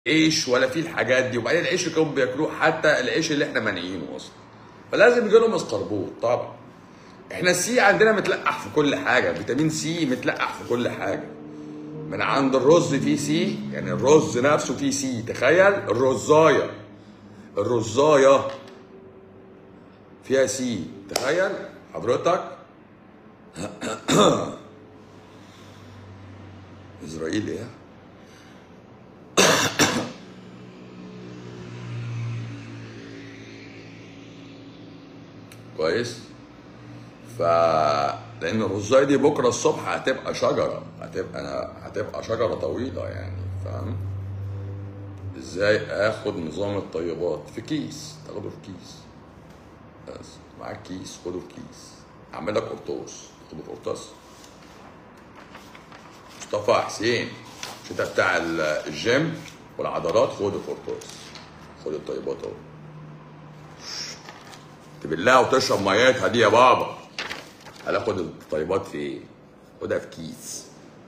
عيش ولا فيه الحاجات دي وبعدين العيش اللي كانوا بياكلوه حتى العيش اللي احنا مانعينه اصلا فلازم يجي لهم اسقربوط طبعا احنا السي عندنا متلقح في كل حاجه فيتامين سي متلقح في كل حاجه من عند الرز فيه سي يعني الرز نفسه فيه سي تخيل الرزايه الرزايه فيها سي تخيل حضرتك اسرائيل ايه كويس ف لان الرزايه دي بكره الصبح هتبقى شجره هتبقى هتبقى شجره طويله يعني فاهم ازاي اخد نظام الطيبات في كيس تاخده في كيس بس معاك كيس خده في كيس اعمل لك قرطاس تاخده في قرطاس مصطفى حسين مش انت بتاع ال- الجيم والعضلات خده في قرطاس خد الطيبات اهو تبلها وتشرب مياتها دي يا بابا هناخد الطيبات في ايه؟ خدها في كيس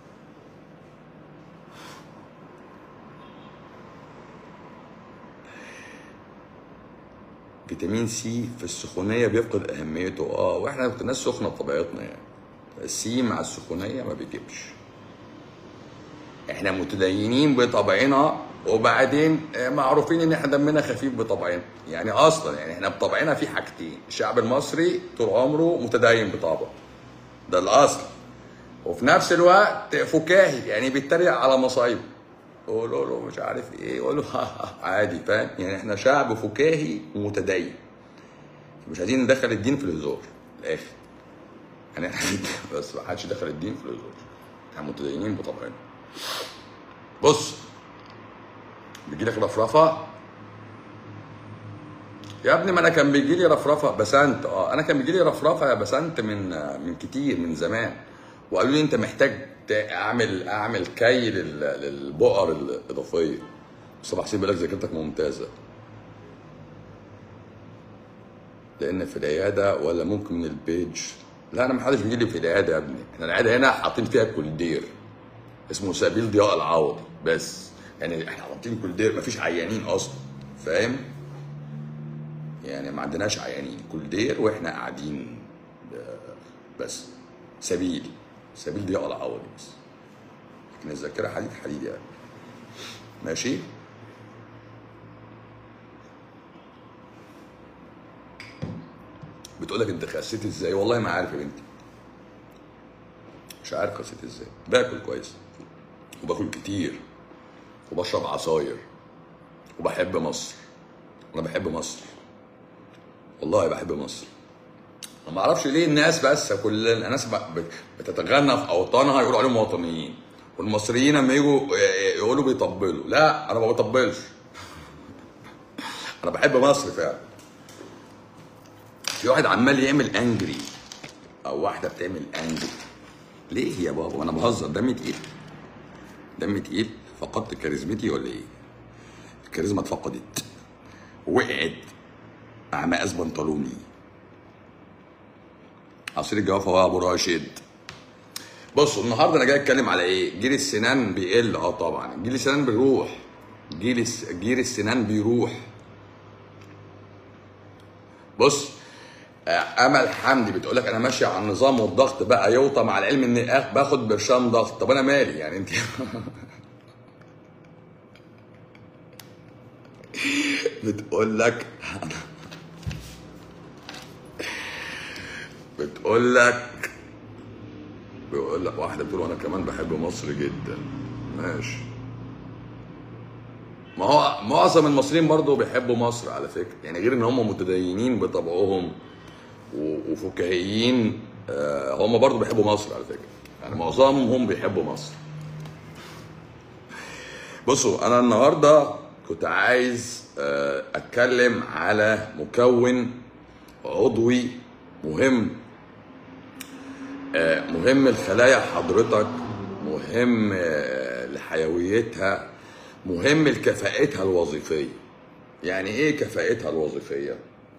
فيتامين سي في السخونيه بيفقد اهميته اه واحنا ناس سخنه بطبيعتنا يعني السي مع السخونيه ما بيجيبش احنا متدينين بطبعنا وبعدين آه، معروفين ان احنا دمنا خفيف بطبعنا يعني اصلا يعني احنا بطبعنا في حاجتين الشعب المصري طول عمره متدين بطبعه ده الاصل وفي نفس الوقت فكاهي يعني بيتريق على مصايبه قولوا له مش عارف ايه يقول له عادي فاهم يعني احنا شعب فكاهي ومتدين مش عايزين ندخل الدين في الهزار الاخر يعني احنا بس ما حدش دخل الدين في الهزار احنا متدينين بطبعنا بص بيجي لك رفرفه يا ابني ما انا كان بيجي لي رفرفه بسنت اه انا كان بيجي لي رفرفه يا بسنت من من كتير من زمان وقالوا لي انت محتاج ت- اعمل اعمل كي لل- للبقر الاضافيه صباح حسين بيقول لك ذاكرتك ممتازه لان في العياده ولا ممكن من البيج لا انا ما حدش بيجي لي في العياده يا ابني احنا العياده هنا حاطين فيها كولدير اسمه سبيل ضياء العوضي بس يعني احنا حاطين كولدير مفيش عيانين اصلا فاهم يعني ما عندناش عيانين كولدير واحنا قاعدين ب- بس سبيل سبيل ضياء العوضي بس لكن الذاكره حديد حديد يعني ماشي بتقول لك انت خسيت ازاي والله ما عارف يا بنتي مش عارف خسيت ازاي باكل كويس وباكل كتير وبشرب عصاير وبحب مصر انا بحب مصر والله بحب مصر انا ما اعرفش ليه الناس بس كل الناس ب- بت- بتتغنى في اوطانها يقولوا عليهم وطنيين والمصريين لما يجوا يقولوا بيطبلوا لا انا ما بطبلش انا بحب مصر فعلا في واحد عمال يعمل انجري او واحده بتعمل انجري ليه يا بابا وانا بهزر دمي تقيل دمي تقيل فقدت كاريزمتي ولا ايه الكاريزما اتفقدت وقعت مع مقاس بنطلوني عصير الجوافه هو ابو راشد بصوا النهارده انا جاي اتكلم على ايه جيل السنان بيقل اه طبعا جيل السنان بيروح جيل الس... جيل السنان بيروح بص آه، امل حمدي بتقول لك انا ماشيه على النظام والضغط بقى يوطى مع العلم اني آخ- باخد برشام ضغط طب انا مالي يعني انت بتقول لك بتقول لك بيقول لك واحده بتقول انا كمان بحب مصر جدا ماشي ما هو معظم المصريين برضو بيحبوا مصر على فكره يعني غير ان هم متدينين بطبعهم و- وفكاهيين آه، هم برضو بيحبوا مصر على فكره يعني معظمهم بيحبوا مصر بصوا انا النهارده كنت عايز آه، اتكلم على مكون عضوي مهم آه، مهم لخلايا حضرتك مهم آه، لحيويتها مهم لكفاءتها الوظيفيه يعني ايه كفاءتها الوظيفيه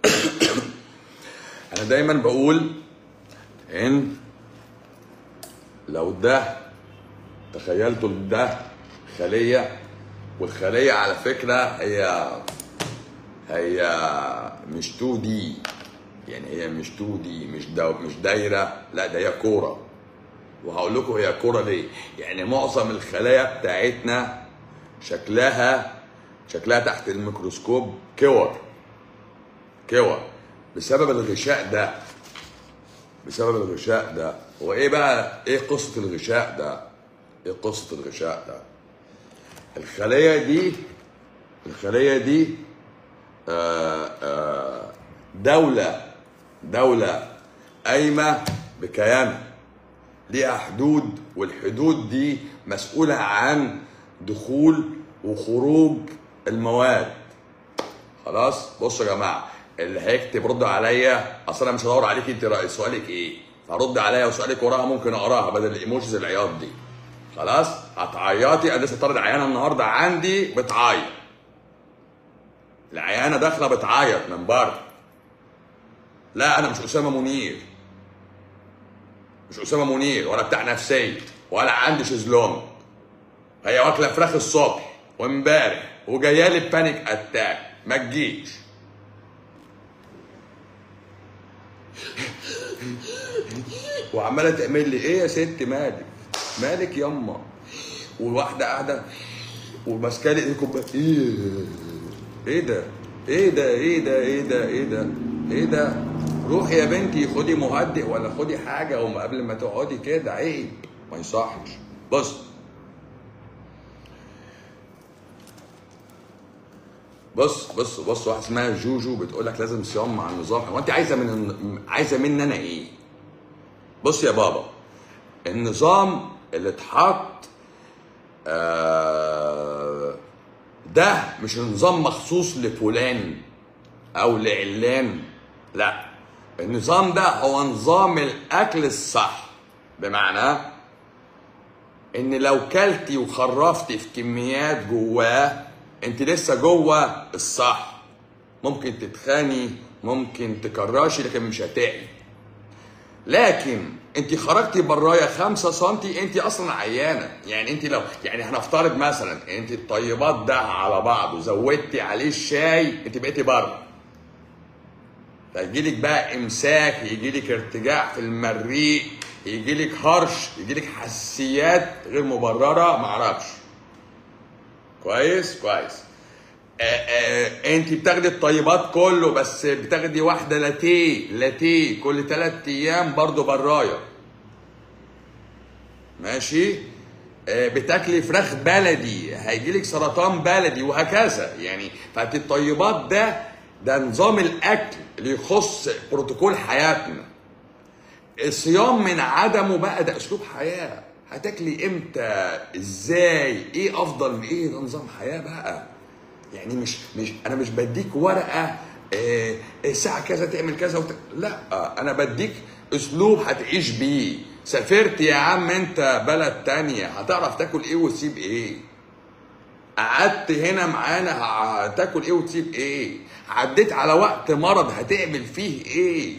انا دايما بقول ان لو ده تخيلتوا إن ده خليه والخليه على فكره هي هي مش 2 دي يعني هي مش 2 دي مش دو مش دايره لا ده هي كوره وهقول لكم هي كوره ليه يعني معظم الخلايا بتاعتنا شكلها شكلها تحت الميكروسكوب كور كور بسبب الغشاء ده بسبب الغشاء ده هو ايه بقى ايه قصه الغشاء ده ايه قصه الغشاء ده الخليه دي الخليه دي آه، آه، دولة دولة قايمة بكيان ليها حدود والحدود دي مسؤولة عن دخول وخروج المواد خلاص بصوا يا جماعة اللي هيكتب ردوا عليا اصل انا مش هدور عليك انت رأي سؤالك ايه فرد عليا وسؤالك وراها ممكن اقراها بدل الايموجيز العياط دي خلاص هتعيطي انا لسه طارد عيانه النهارده عندي بتعيط العيانه داخله بتعيط من بره لا انا مش اسامه منير مش اسامه منير ولا بتاع نفسيه ولا عندي شيزلونج هي واكله فراخ الصبح وامبارح وجايه لي بانيك اتاك ما تجيش وعماله تعمل لي ايه يا ست مالك مالك يما وواحده قاعده وماسكه لي ايه كوبايه ايه ايه ده ايه ده ايه ده ايه ده ايه ده ايه ده روحي يا بنتي خدي مهدئ ولا خدي حاجه وما قبل ما تقعدي كده عيب ما يصحش بص بص بص بص واحده اسمها جوجو بتقول لك لازم صيام مع النظام هو انت عايزه من عايزه مني انا ايه بص يا بابا النظام اللي اتحط آه، ده مش نظام مخصوص لفلان او لعلان لا النظام ده هو نظام الاكل الصح بمعنى ان لو كلتي وخرفتي في كميات جواه انت لسه جوه الصح ممكن تتخاني ممكن تكراشي لكن مش هتعي لكن انت خرجتي برايا 5 سم انت اصلا عيانه يعني انت لو يعني هنفترض مثلا انت الطيبات ده على بعض وزودتي عليه الشاي انت بقيتي بره فيجيلك بقى امساك يجيلك ارتجاع في المريء يجيلك هرش يجيلك حساسيات غير مبرره معرفش كويس كويس آه آه انت بتاخدي الطيبات كله بس بتاخدي واحده لاتيه لاتيه كل ثلاث ايام برضو برايه ماشي آه بتاكلي فراخ بلدي هيجيلك سرطان بلدي وهكذا يعني فانت الطيبات ده ده نظام الاكل اللي يخص بروتوكول حياتنا الصيام من عدمه بقى ده اسلوب حياه هتاكلي امتى ازاي ايه افضل من ايه ده نظام حياه بقى يعني مش مش انا مش بديك ورقه آه الساعه كذا تعمل كذا وت... لا انا بديك اسلوب هتعيش بيه سافرت يا عم انت بلد تانية هتعرف تاكل ايه وتسيب ايه قعدت هنا معانا هتاكل ايه وتسيب ايه عديت على وقت مرض هتعمل فيه ايه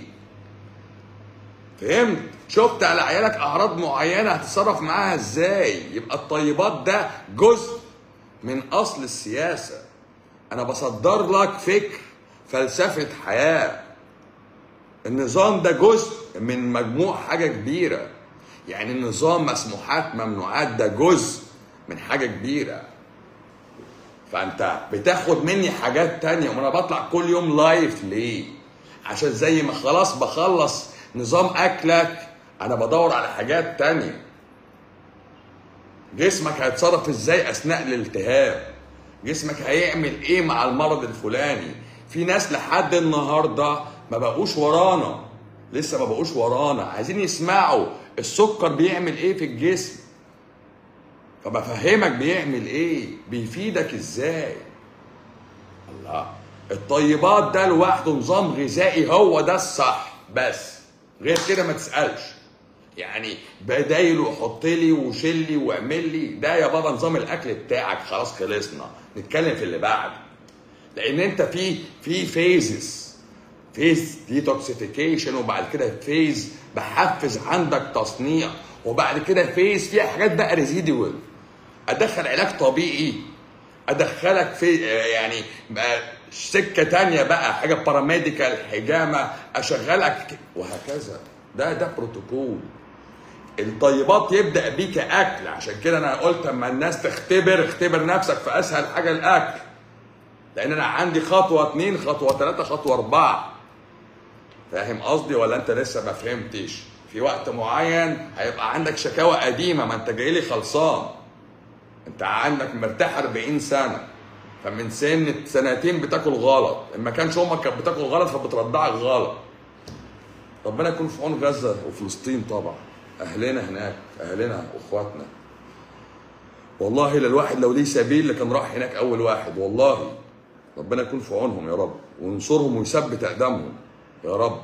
فهمت شفت على عيالك اعراض معينه هتتصرف معاها ازاي يبقى الطيبات ده جزء من اصل السياسه انا بصدر لك فكر فلسفه حياه النظام ده جزء من مجموع حاجه كبيره يعني النظام مسموحات ممنوعات ده جزء من حاجه كبيره فانت بتاخد مني حاجات تانية وانا بطلع كل يوم لايف ليه عشان زي ما خلاص بخلص نظام اكلك انا بدور على حاجات تانية جسمك هيتصرف ازاي اثناء الالتهاب جسمك هيعمل ايه مع المرض الفلاني في ناس لحد النهارده ما بقوش ورانا لسه ما بقوش ورانا عايزين يسمعوا السكر بيعمل ايه في الجسم فبفهمك بيعمل ايه بيفيدك ازاي الله الطيبات ده لوحده نظام غذائي هو ده الصح بس غير كده ما تسالش يعني بدايل وحط لي وشيل لي واعمل لي ده يا بابا نظام الاكل بتاعك خلاص خلصنا نتكلم في اللي بعده لان انت في في فيزز فيز ديتوكسيفيكيشن وبعد كده فيز بحفز عندك تصنيع وبعد كده فيز فيها حاجات بقى ريزيدوال ادخل علاج طبيعي ادخلك في يعني بقى سكه تانية بقى حاجه باراميديكال حجامه اشغلك وهكذا ده ده بروتوكول الطيبات يبدا بيك اكل عشان كده انا قلت اما الناس تختبر اختبر نفسك في اسهل حاجه الاكل لان انا عندي خطوه اتنين خطوه ثلاثه خطوه اربعه فاهم قصدي ولا انت لسه ما فهمتش في وقت معين هيبقى عندك شكاوى قديمه ما انت جاي لي خلصان انت عندك مرتاح 40 سنه فمن سن سنتين بتاكل غلط ان ما كانش امك كانت بتاكل غلط فبترضعك غلط ربنا يكون في عون غزه وفلسطين طبعا اهلنا هناك اهلنا واخواتنا والله للواحد لو ليه سبيل لكان راح هناك اول واحد والله ربنا يكون في عونهم يا رب وينصرهم ويثبت اقدامهم يا رب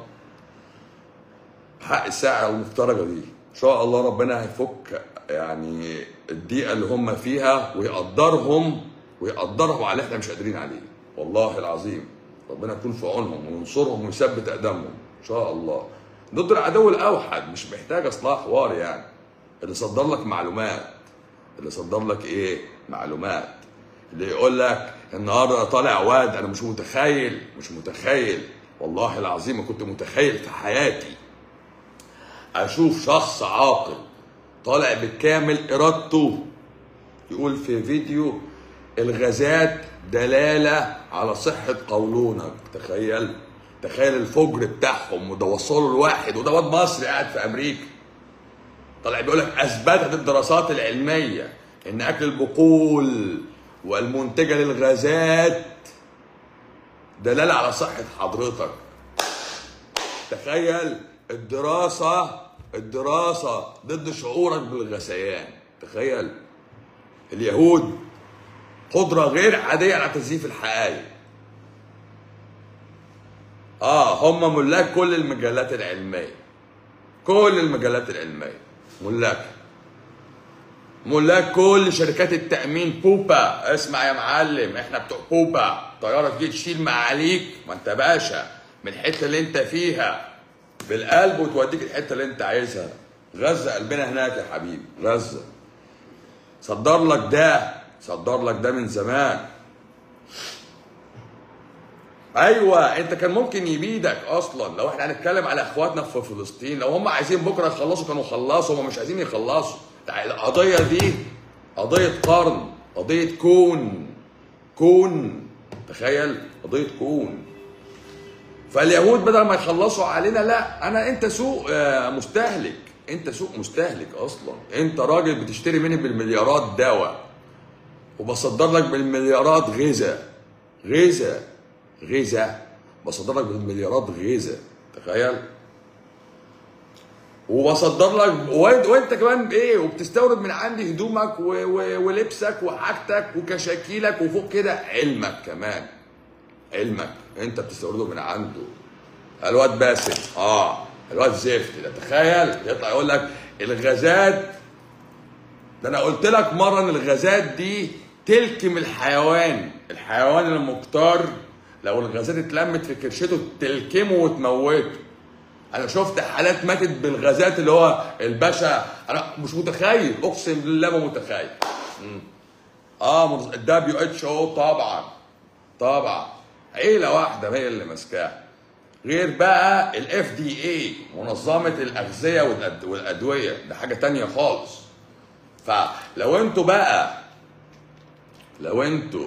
حق الساعه المفترجه دي ان شاء الله ربنا هيفك يعني الضيقه اللي هم فيها ويقدرهم ويقدرهم على اللي احنا مش قادرين عليه والله العظيم ربنا يكون في عونهم وينصرهم ويثبت اقدامهم ان شاء الله ضد العدو الاوحد مش محتاج اصلاح حوار يعني اللي صدر لك معلومات اللي صدر لك ايه معلومات اللي يقول لك النهارده طالع واد انا مش متخيل مش متخيل والله العظيم ما كنت متخيل في حياتي اشوف شخص عاقل طالع بكامل ارادته يقول في فيديو الغازات دلاله على صحه قولونك تخيل تخيل الفجر بتاعهم وده وصلوا لواحد وده واد مصري قاعد في امريكا طالع بيقول لك اثبتت الدراسات العلميه ان اكل البقول والمنتجه للغازات دلاله على صحه حضرتك تخيل الدراسه الدراسه ضد شعورك بالغثيان تخيل اليهود قدره غير عاديه على تزييف الحقائق اه هم ملاك كل المجالات العلميه كل المجالات العلميه ملاك ملاك كل شركات التامين بوبا اسمع يا معلم احنا بتوع بوبا طياره تجي تشيل معاليك ما انت باشا من الحته اللي انت فيها بالقلب وتوديك الحته اللي انت عايزها غزه قلبنا هناك يا حبيبي غزه صدر لك ده صدر لك ده من زمان ايوه انت كان ممكن يبيدك اصلا لو احنا هنتكلم على اخواتنا في فلسطين لو هم عايزين بكره يخلصوا كانوا خلصوا هم مش عايزين يخلصوا القضيه دي قضيه قرن قضيه كون كون تخيل قضيه كون فاليهود بدل ما يخلصوا علينا لا انا انت سوق آه، مستهلك انت سوق مستهلك اصلا انت راجل بتشتري مني بالمليارات دواء وبصدر لك بالمليارات غذاء غذاء غذاء بصدر لك بالمليارات غذاء تخيل وبصدر لك وانت, وانت كمان بايه وبتستورد من عندي هدومك و... و... ولبسك وحاجتك وكشاكيلك وفوق كده علمك كمان علمك انت بتستورده من عنده الواد باسم اه الواد زفت ده تخيل يطلع يقول لك الغازات ده انا قلت لك مره ان الغازات دي تلكم الحيوان الحيوان المختار لو الغازات اتلمت في كرشته تلكمه وتموته انا شفت حالات ماتت بالغازات اللي هو الباشا انا مش متخيل اقسم بالله ما متخيل مم. اه الدبليو اتش او طبعا طبعا عيله واحده هي اللي ماسكاها غير بقى الاف دي اي منظمه الاغذيه والأد- والادويه ده حاجه تانية خالص فلو انتوا بقى لو انتوا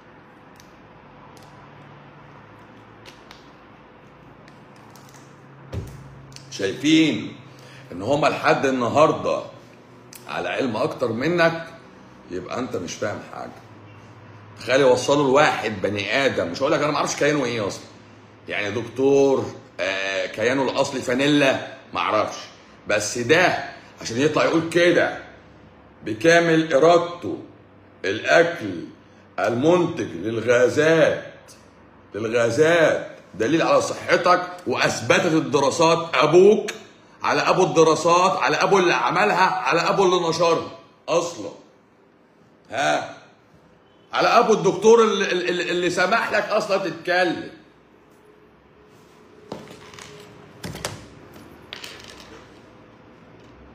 شايفين ان هما لحد النهارده على علم اكتر منك يبقى انت مش فاهم حاجه تخيل يوصلوا لواحد بني ادم مش هقول لك انا ما اعرفش كيانه ايه اصلا يعني دكتور آه كيانه الاصلي فانيلا ما اعرفش بس ده عشان يطلع يقول كده بكامل ارادته الاكل المنتج للغازات للغازات دليل على صحتك واثبتت الدراسات ابوك على ابو الدراسات على ابو اللي عملها على ابو اللي نشرها اصلا ها على ابو الدكتور اللي, اللي, اللي سمح لك اصلا تتكلم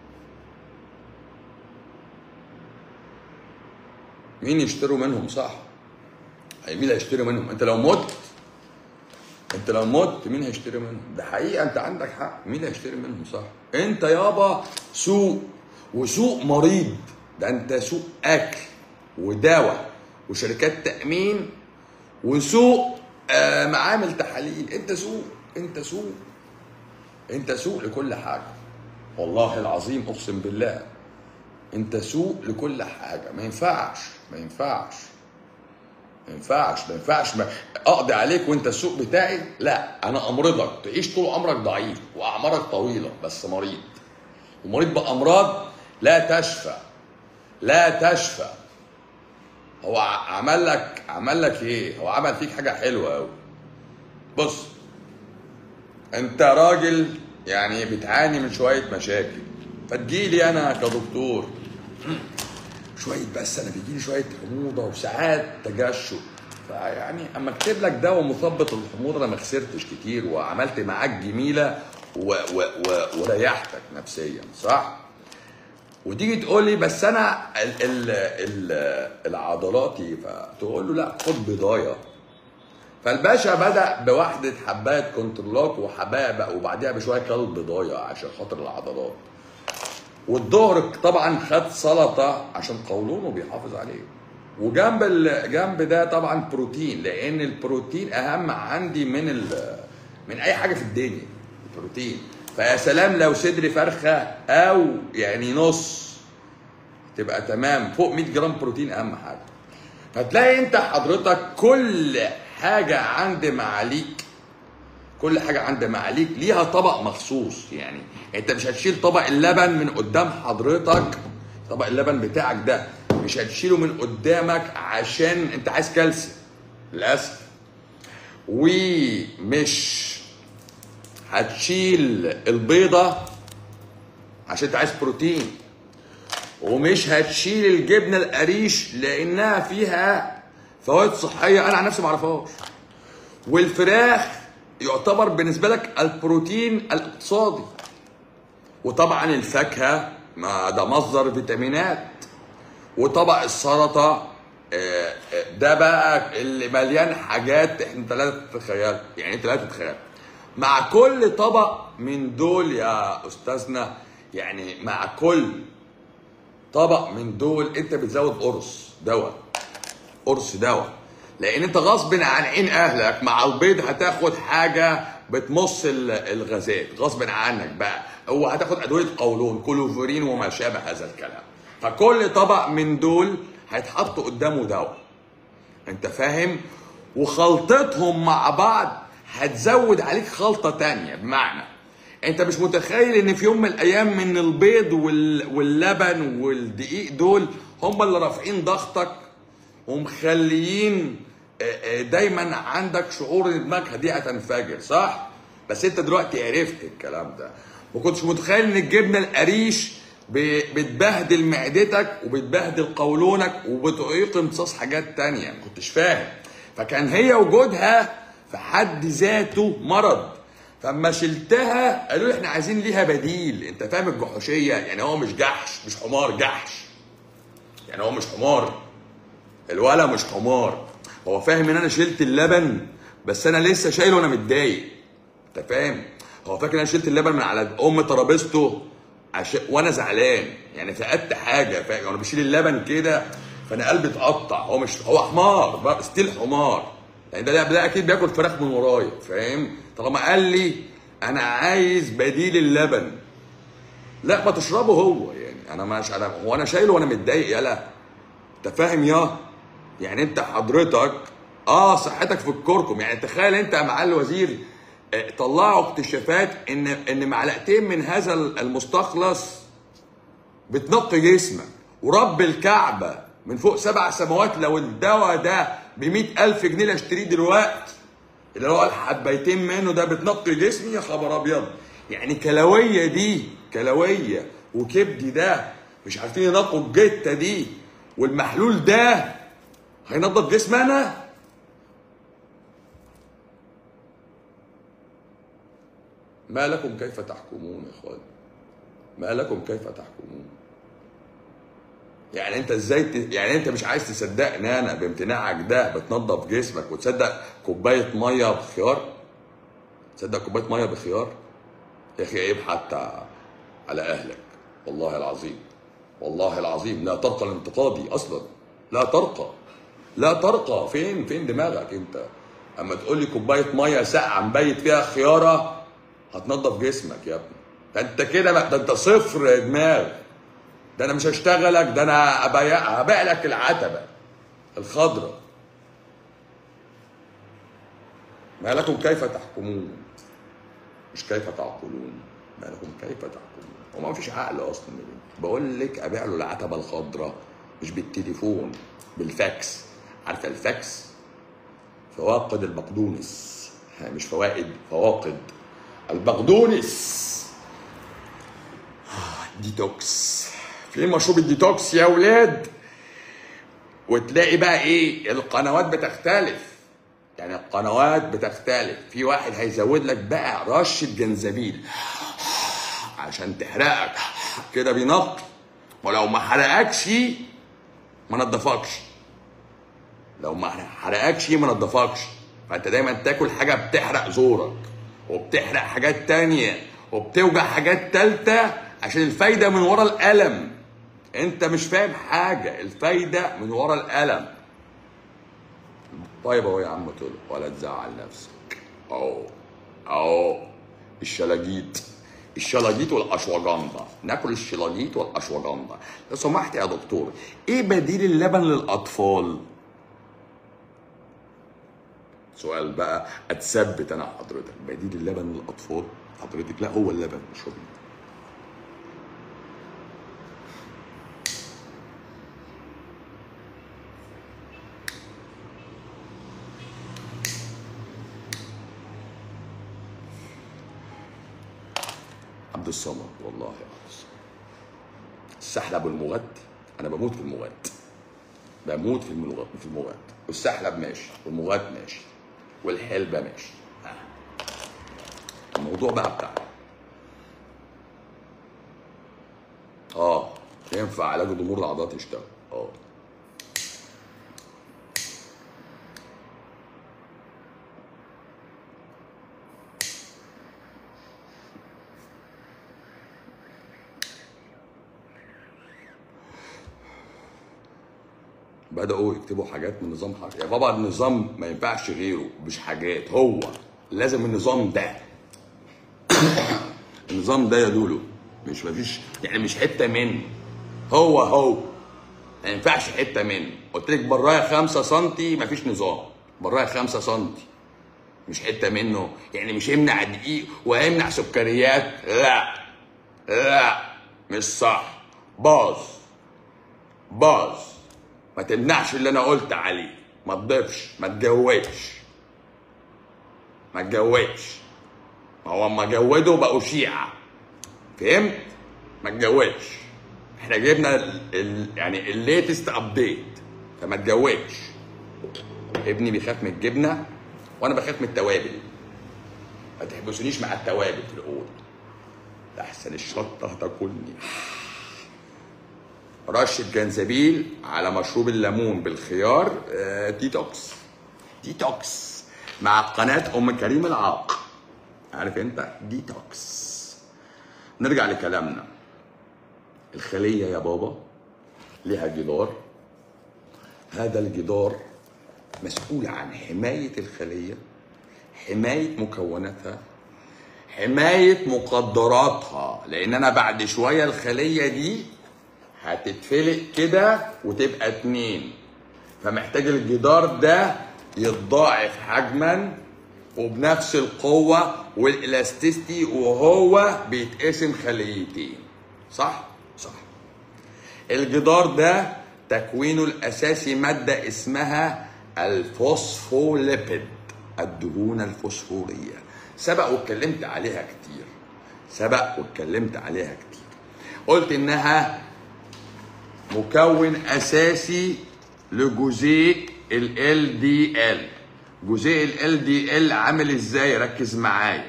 مين يشتروا منهم صح مين اللي هيشتري منهم انت لو مت انت لو مت مين هيشتري منهم ده حقيقه انت عندك حق مين اللي هيشتري منهم صح انت يابا سوق وسوق مريض ده انت سوق اكل ودواء وشركات تامين وسوق آه معامل تحاليل انت سوق انت سوق انت سوق لكل حاجه والله العظيم اقسم بالله انت سوق لكل حاجه ما ينفعش ما ينفعش ما ينفعش ما ينفعش ما اقضي عليك وانت السوق بتاعي لا انا امرضك تعيش طول عمرك ضعيف واعمارك طويله بس مريض ومريض بامراض لا تشفى لا تشفى هو ع- عمل لك عمل لك ايه هو عمل فيك حاجه حلوه قوي بص انت راجل يعني بتعاني من شويه مشاكل فتجيلي انا كدكتور شويه بس انا بيجيلي شويه حموضه وساعات تجشؤ فيعني اما اكتب لك دواء مثبط الحموضه انا ما خسرتش كتير وعملت معاك جميله و و و وريحتك نفسيا صح؟ وتيجي تقول لي بس انا ال ال ال العضلاتي فتقول له لا خد بضايه فالباشا بدا بواحده حبايه كنترولات وحبايه بقى وبعديها بشويه كل بضايه عشان خاطر العضلات والظهر طبعا خد سلطه عشان قولونه بيحافظ عليه وجنب ال... جنب ده طبعا بروتين لان البروتين اهم عندي من ال... من اي حاجه في الدنيا البروتين فيا سلام لو صدر فرخه او يعني نص تبقى تمام فوق 100 جرام بروتين اهم حاجه فتلاقي انت حضرتك كل حاجه عند معاليك كل حاجه عند معاليك ليها طبق مخصوص يعني انت مش هتشيل طبق اللبن من قدام حضرتك طبق اللبن بتاعك ده مش هتشيله من قدامك عشان انت عايز كالسيوم للاسف ومش هتشيل البيضه عشان انت عايز بروتين ومش هتشيل الجبنه القريش لانها فيها فوائد صحيه انا عن نفسي ما اعرفهاش والفراخ يعتبر بالنسبه لك البروتين الاقتصادي وطبعا الفاكهه ما ده مصدر فيتامينات وطبق السلطه آه، آه، ده بقى اللي مليان حاجات احنا ثلاثه تتخيل يعني انت لا تتخيل مع كل طبق من دول يا استاذنا يعني مع كل طبق من دول انت بتزود قرص دواء قرص دواء لان انت غصب عن عين اهلك مع البيض هتاخد حاجه بتمص ال- الغازات غصب عنك بقى هو هتاخد ادويه قولون كلوفورين وما شابه هذا الكلام فكل طبق من دول هيتحط قدامه دواء انت فاهم وخلطتهم مع بعض هتزود عليك خلطه تانية بمعنى انت مش متخيل ان في يوم من الايام من البيض وال... واللبن والدقيق دول هم اللي رافعين ضغطك ومخليين آه، آه، دايما عندك شعور ان دماغك دي هتنفجر صح بس انت دلوقتي عرفت الكلام ده ما كنتش متخيل ان الجبنه القريش ب- بتبهدل معدتك وبتبهدل قولونك وبتعيق امتصاص حاجات تانية ما كنتش فاهم فكان هي وجودها في حد ذاته مرض فاما شلتها قالوا لي احنا عايزين ليها بديل انت فاهم الجحوشيه يعني هو مش جحش مش حمار جحش يعني هو مش حمار الولا مش حمار هو فاهم ان انا شلت اللبن بس انا لسه شايله وانا متضايق انت فاهم هو فاكر ان انا شلت اللبن من على ام ترابيزته عشان وانا زعلان يعني فقدت حاجه فاهم وانا بشيل اللبن كده فانا قلبي اتقطع هو مش هو حمار بقى ستيل حمار يعني ده ده اكيد بياكل فراخ من ورايا فاهم طالما قال لي انا عايز بديل اللبن لا ما تشربه هو يعني انا مش انا هو انا شايله وانا متضايق يلا انت فاهم يا يعني انت حضرتك اه صحتك في الكركم يعني تخيل انت يا معالي الوزير اه، طلعوا اكتشافات ان ان معلقتين من هذا المستخلص بتنقي جسمك ورب الكعبة من فوق سبع سماوات لو الدواء ده ب ألف جنيه اللي اشتريه دلوقتي اللي هو الحبيتين منه ده بتنقي جسمي يا خبر ابيض يعني كلويه دي كلويه وكبدي ده مش عارفين ينقوا الجته دي والمحلول ده هينضف جسم انا ما لكم كيف تحكمون يا اخوان ما لكم كيف تحكمون يعني انت ازاي ت... يعني انت مش عايز تصدقني انا بامتناعك ده بتنظف جسمك وتصدق كوبايه ميه بخيار تصدق كوبايه ميه بخيار يا اخي عيب حتى على اهلك والله العظيم والله العظيم لا ترقى الانتقادي اصلا لا ترقى لا ترقى فين فين دماغك انت اما تقول لي كوبايه ميه ساقعه مبيت فيها خياره هتنضف جسمك يا ابني ده انت كده بقى- ده انت صفر دماغ ده انا مش هشتغلك ده انا أبيع هبيع لك العتبه الخضراء ما لكم كيف تحكمون مش كيف تعقلون ما لكم كيف تحكمون هو ما فيش عقل اصلا بقول لك ابيع له العتبه الخضراء مش بالتليفون بالفاكس عارفه الفاكس فواقد البقدونس ها، مش فوائد فواقد البقدونس آه، ديتوكس في مشروب الديتوكس يا ولاد وتلاقي بقى ايه القنوات بتختلف يعني القنوات بتختلف في واحد هيزود لك بقى رشه جنزبيل عشان تحرقك كده بينقي ولو ما حرقكش ما نضفكش لو ما حرقكش ما نضفكش فانت دايما تاكل حاجه بتحرق زورك وبتحرق حاجات تانية وبتوجع حاجات تالتة عشان الفايدة من ورا الألم انت مش فاهم حاجة الفايدة من ورا الألم طيب اهو يا عم طلع ولا تزعل نفسك اهو اهو الشلاجيت الشلاجيت والاشواجندا ناكل الشلاجيت والاشواجندا لو سمحت يا دكتور ايه بديل اللبن للاطفال سؤال بقى اتثبت انا حضرتك بديل اللبن للاطفال حضرتك لا هو اللبن مش هو عبد الصمد والله يا عبد الصمد السحلب المغت انا بموت في المغت بموت في المغت في المغت والسحلب ماشي والمغت ماشي والحلبة ماشي ها. الموضوع بقى بتاعنا اه ينفع علاج ضمور العضلات يشتغل اه بدأوا يكتبوا حاجات من نظام حاجة يا بابا النظام ما ينفعش غيره مش حاجات هو لازم النظام ده النظام ده يا دولو مش مفيش يعني مش حتة منه هو هو ما ينفعش حتة منه قلت لك برايا 5 سم مفيش نظام برايا 5 سم مش حتة منه يعني مش يمنع دقيق ويمنع سكريات لا لا مش صح باظ باظ ما تمنعش اللي انا قلت عليه ما تضيفش ما تجودش ما تجودش ما هو اما جودوا بقوا شيعة فهمت ما تجودش احنا جبنا ال ال يعني الليتست ابديت فما تجودش ابني بيخاف من الجبنه وانا بخاف من التوابل ما تحبسونيش مع التوابل في الاوضه احسن الشطه هتاكلني رشة جنزبيل على مشروب الليمون بالخيار آه، ديتوكس ديتوكس مع قناة أم كريم العاق عارف أنت ديتوكس نرجع لكلامنا الخلية يا بابا لها جدار هذا الجدار مسؤول عن حماية الخلية حماية مكوناتها حماية مقدراتها لأن أنا بعد شوية الخلية دي هتتفلق كده وتبقى اتنين فمحتاج الجدار ده يتضاعف حجما وبنفس القوة والالاستيستي وهو بيتقسم خليتين صح؟ صح الجدار ده تكوينه الأساسي مادة اسمها الفوسفوليبيد الدهون الفوسفورية سبق واتكلمت عليها كتير سبق واتكلمت عليها كتير قلت انها مكون اساسي لجزيء ال LDL جزيء ال LDL عامل ازاي ركز معايا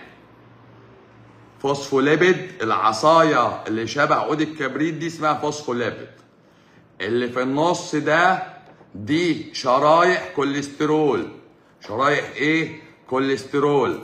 فوسفوليبيد العصايه اللي شبه عود الكبريت دي اسمها فوسفوليبيد اللي في النص ده دي شرايح كوليسترول شرايح ايه كوليسترول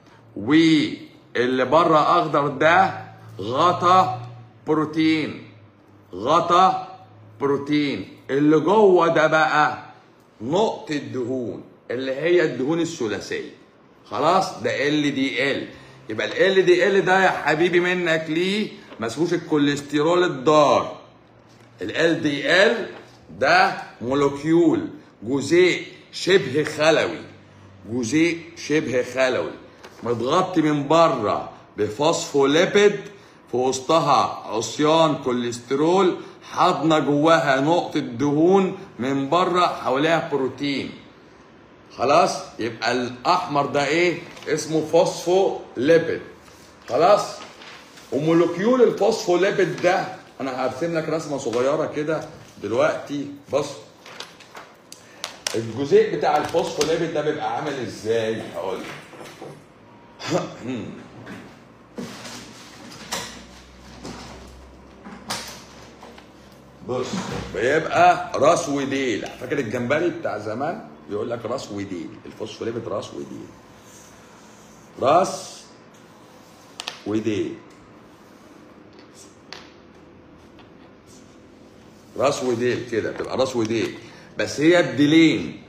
واللي بره اخضر ده غطا بروتين غطا بروتين اللي جوه ده بقى نقطة دهون اللي هي الدهون الثلاثية خلاص ده ال دي ال يبقى ال دي ال ده يا حبيبي منك ليه ما اسموش الكوليسترول الضار ال دي ال ده مولكيول جزيء شبه خلوي جزيء شبه خلوي متغطي من بره بفوسفوليبيد في وسطها عصيان كوليسترول حاضنه جواها نقطه دهون من بره حواليها بروتين خلاص يبقى الاحمر ده ايه اسمه فوسفوليبيد خلاص ومولكيول الفوسفوليبيد ده انا هرسم لك رسمه صغيره كده دلوقتي بص الجزيء بتاع الفوسفوليبيد ده بيبقى عامل ازاي هقول لك بص بيبقى راس وديل فاكر الجمبري بتاع زمان يقول لك راس وديل الفوسفوليبيد راس وديل راس وديل راس وديل كده بتبقى راس وديل بس هي بديلين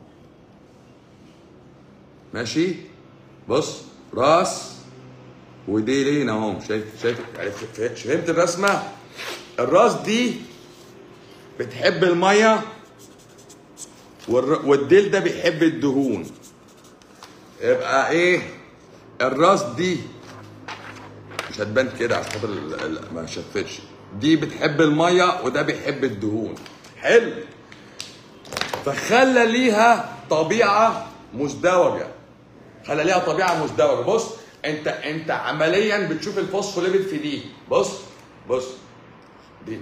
ماشي بص راس وديلين اهو شايف شايف عرفت- فهمت الرسمه الراس دي بتحب الميه والر- والديل ده بيحب الدهون يبقى ايه الراس دي مش هتبان كده عشان خاطر ال- ال- ما شفتش دي بتحب الميه وده بيحب الدهون حلو فخلى ليها طبيعه مزدوجه خلى ليها طبيعه مزدوجه بص انت انت عمليا بتشوف الفوسفوليبيد في دي بص بص دي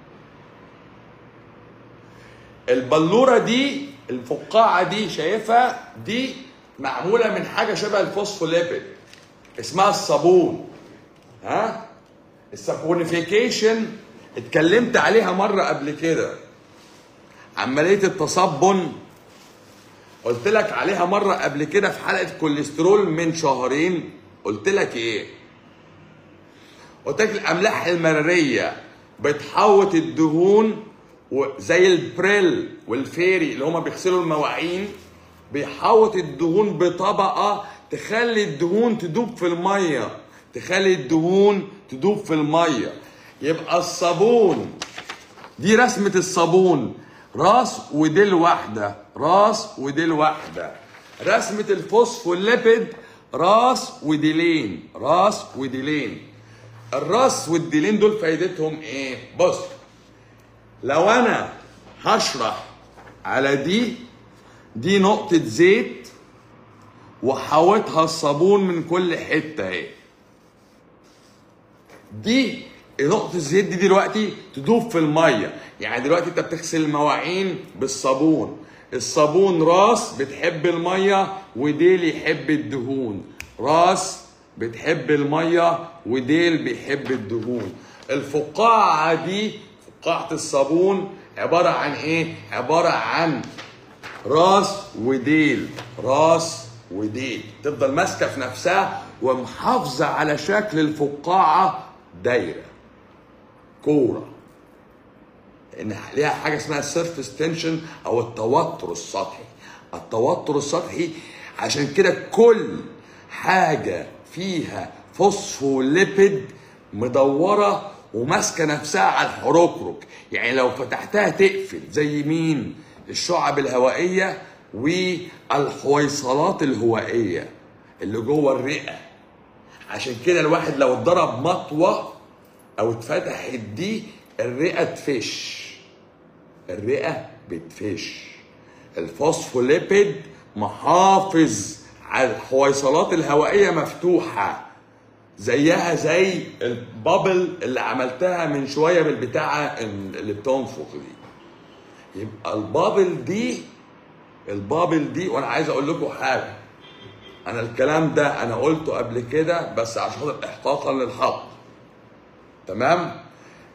البلوره دي الفقاعه دي شايفها دي معموله من حاجه شبه الفوسفوليبيد اسمها الصابون ها السابونيفيكيشن اتكلمت عليها مره قبل كده عمليه التصبن قلت لك عليها مره قبل كده في حلقه كوليسترول من شهرين قلت لك ايه قلت لك الاملاح المراريه بتحوط الدهون وزي البريل والفيري اللي هما بيغسلوا المواعين بيحوط الدهون بطبقه تخلي الدهون تدوب في الميه تخلي الدهون تدوب في الميه يبقى الصابون دي رسمة الصابون راس وديل واحدة راس وديل واحدة رسمة الفوسفوليبيد راس وديلين راس وديلين الراس والديلين دول فايدتهم ايه بص لو انا هشرح على دي دي نقطة زيت وحاوطها الصابون من كل حتة اهي دي نقطة الزيت دي دلوقتي تدوب في المية يعني دلوقتي انت بتغسل المواعين بالصابون الصابون راس بتحب المية وديل يحب الدهون راس بتحب المية وديل بيحب الدهون الفقاعة دي فقاعة الصابون عبارة عن ايه؟ عبارة عن راس وديل راس وديل تفضل ماسكه في نفسها ومحافظه على شكل الفقاعه دايره كوره لان ليها حاجه اسمها السيرفيس تنشن او التوتر السطحي التوتر السطحي عشان كده كل حاجه فيها فوسفوليبيد مدوره وماسكه نفسها على الحروكروك يعني لو فتحتها تقفل زي مين الشعب الهوائيه والحويصلات الهوائيه اللي جوه الرئه عشان كده الواحد لو اتضرب مطوه او اتفتحت دي الرئه تفش الرئه بتفش الفوسفوليبيد محافظ على الحويصلات الهوائيه مفتوحه زيها زي البابل اللي عملتها من شويه بالبتاعه اللي بتنفخ دي يبقى البابل دي البابل دي وانا عايز اقول لكم حاجه انا الكلام ده انا قلته قبل كده بس عشان خاطر احقاقا للحق تمام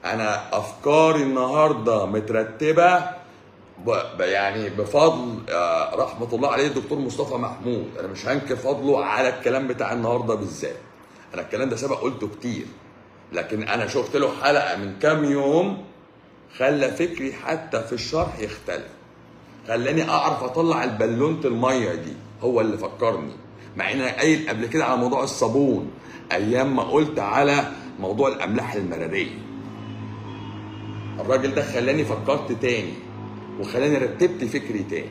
انا افكاري النهارده مترتبه ب... ب- يعني بفضل آه، رحمه الله عليه الدكتور مصطفى محمود انا مش هنكر فضله على الكلام بتاع النهارده بالذات انا الكلام ده سبق قلته كتير لكن انا شفت له حلقه من كام يوم خلى فكري حتى في الشرح يختلف خلاني اعرف اطلع البالونه الميه دي هو اللي فكرني مع ان انا قايل قبل كده على موضوع الصابون ايام ما قلت على موضوع الاملاح المراريه الراجل ده خلاني فكرت تاني وخلاني رتبت فكري تاني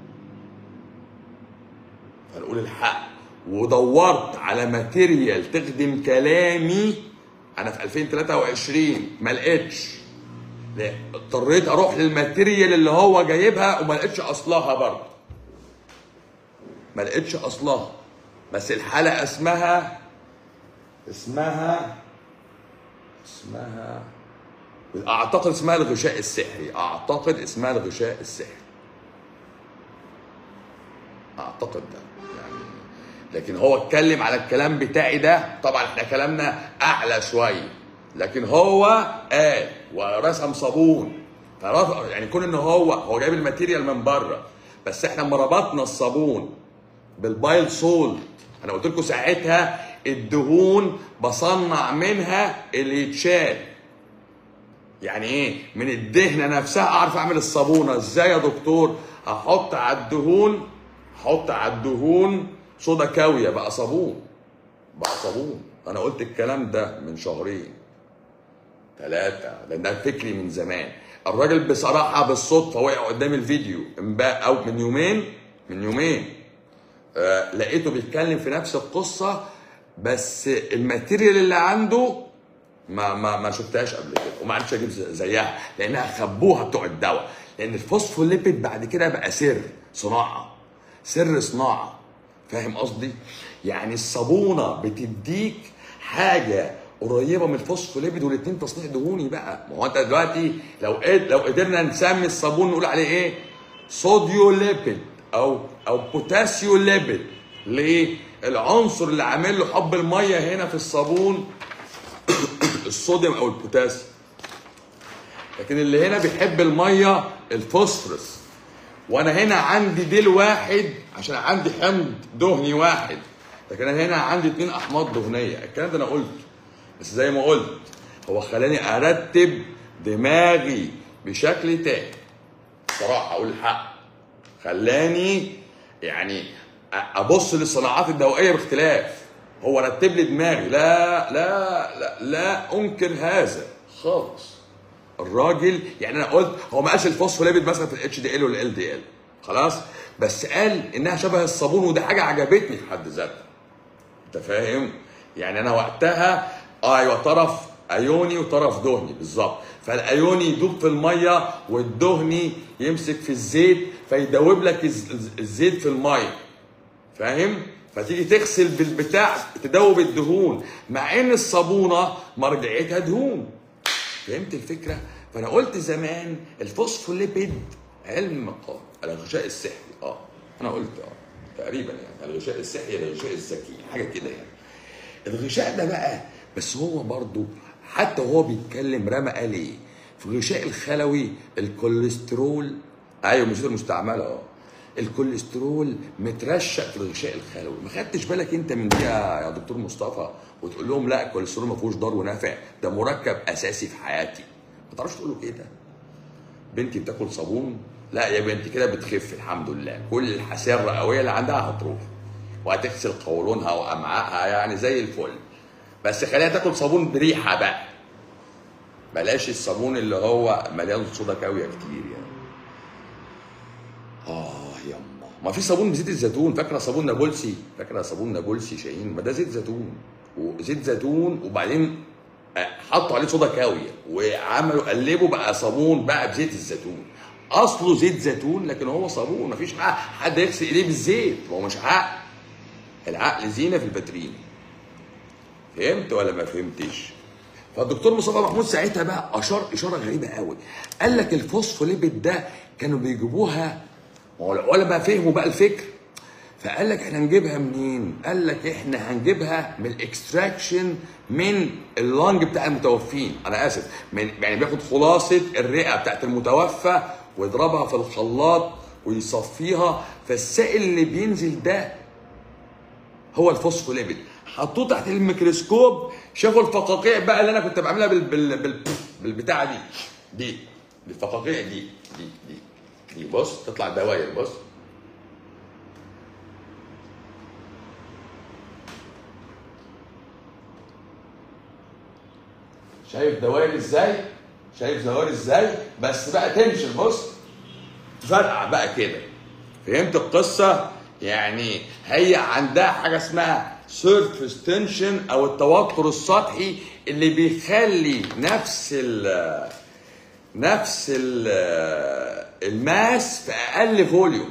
هنقول الحق ودورت على ماتيريال تخدم كلامي انا في 2023 ما لقيتش لا، اضطريت اروح للماتيريال اللي هو جايبها وما لقيتش اصلها برضه ما لقيتش اصلها بس الحلقه اسمها اسمها اسمها اعتقد اسمها الغشاء السحري اعتقد اسمها الغشاء السحري اعتقد ده يعني لكن هو اتكلم على الكلام بتاعي ده طبعا احنا كلامنا اعلى شويه لكن هو قال ورسم صابون فرفع يعني كون ان هو هو جايب الماتيريال من بره بس احنا لما ربطنا الصابون بالبايل سولت انا قلت لكم ساعتها الدهون بصنع منها اللي يتشال يعني ايه من الدهنه نفسها اعرف اعمل الصابونه ازاي يا دكتور احط على الدهون احط على الدهون صودا كاويه بقى صابون بقى صابون انا قلت الكلام ده من شهرين ثلاثة لأن ده فكري من زمان الراجل بصراحة بالصدفة وقع قدام الفيديو امبارح أو من يومين من يومين آه لقيته بيتكلم في نفس القصة بس الماتيريال اللي عنده ما ما ما شفتهاش قبل كده وما عرفتش اجيب زي- زيها لانها خبوها بتوع الدواء لان الفوسفوليبيد بعد كده بقى سر صناعه سر صناعه فاهم قصدي؟ يعني الصابونه بتديك حاجه قريبه من الفوسفوليبيد والاثنين تصنيع دهوني بقى ما هو انت دلوقتي لو قد- لو قدرنا نسمي الصابون نقول عليه ايه؟ صوديوليبيد او او بوتاسيوليبيد ليه؟ العنصر اللي عامل له حب الميه هنا في الصابون الصوديوم او البوتاسيوم لكن اللي هنا بيحب الميه الفوسفورس وانا هنا عندي ديل واحد عشان عندي حمض دهني واحد لكن انا هنا عندي اتنين احماض دهنيه الكلام ده انا قلته بس زي ما قلت هو خلاني ارتب دماغي بشكل تاني صراحه اقول الحق خلاني يعني أ- ابص للصناعات الدوائيه باختلاف هو رتب لي دماغي لا لا لا لا انكر هذا خالص الراجل يعني انا قلت هو ما قالش الفوسفوليبيد مثلا في الاتش دي ال والال دي ال خلاص بس قال انها شبه الصابون وده حاجه عجبتني في حد ذاتها انت فاهم يعني انا وقتها آه ايوه طرف ايوني وطرف دهني بالظبط فالايوني يدوب في الميه والدهني يمسك في الزيت فيدوب لك الز- الز- الزيت في الميه فاهم فتيجي تغسل بالبتاع تدوب الدهون مع ان الصابونه مرجعيتها دهون فهمت الفكره فانا قلت زمان الفوسفوليبيد علم قال الغشاء السحري اه انا قلت اه تقريبا يعني الغشاء السحري الغشاء الذكي حاجه كده يعني الغشاء ده بقى بس هو برضو حتى وهو بيتكلم رمى قال ايه في الغشاء الخلوي الكوليسترول ايوه مش المستعمله اه الكوليسترول مترشق في الغشاء الخلوي ما خدتش بالك انت من دي يا يا دكتور مصطفى وتقول لهم لا الكوليسترول ما فيهوش ضار ونافع ده مركب اساسي في حياتي ما تعرفش تقول له كده بنتي بتاكل صابون لا يا بنتي كده بتخف الحمد لله كل الحساسيه الرئويه اللي عندها هتروح وهتغسل قولونها وامعائها يعني زي الفل بس خليها تاكل صابون بريحه بقى بلاش الصابون اللي هو مليان صودا كاويه كتير يعني اه يما ما في صابون بزيت الزيتون فاكره صابون نابلسي فاكره صابون نابلسي شاهين ما ده زيت زيتون وزيت زيتون وبعدين آه، حطوا عليه صودا كاويه وعملوا قلبوا بقى صابون بقى بزيت الزيتون اصله زيت زيتون لكن هو صابون مفيش حق حد يغسل ايديه بالزيت هو مش عقل العقل زينه في الباترين فهمت ولا ما فهمتش فالدكتور مصطفى محمود ساعتها بقى اشار اشاره غريبه قوي قال لك الفوسفوليبيد ده كانوا بيجيبوها ما هو العلماء فهموا بقى الفكر فقال لك احنا هنجيبها منين؟ قال لك احنا هنجيبها من الاكستراكشن من اللنج بتاع المتوفين، انا اسف من يعني بياخد خلاصه الرئه بتاعت المتوفى ويضربها في الخلاط ويصفيها فالسائل اللي بينزل ده هو الفوسفوليبيد حطوه تحت الميكروسكوب شافوا الفقاقيع بقى اللي انا كنت بعملها بال بال بال بالبتاعه دي دي الفقاقيع دي دي دي دي بص تطلع دواير بص شايف دوائر ازاي؟ شايف دوائر ازاي؟ بس بقى تنشر بص فرقع بقى كده فهمت القصه؟ يعني هي عندها حاجه اسمها سيرفيس تنشن او التوتر السطحي اللي بيخلي نفس ال نفس ال الماس في اقل فوليوم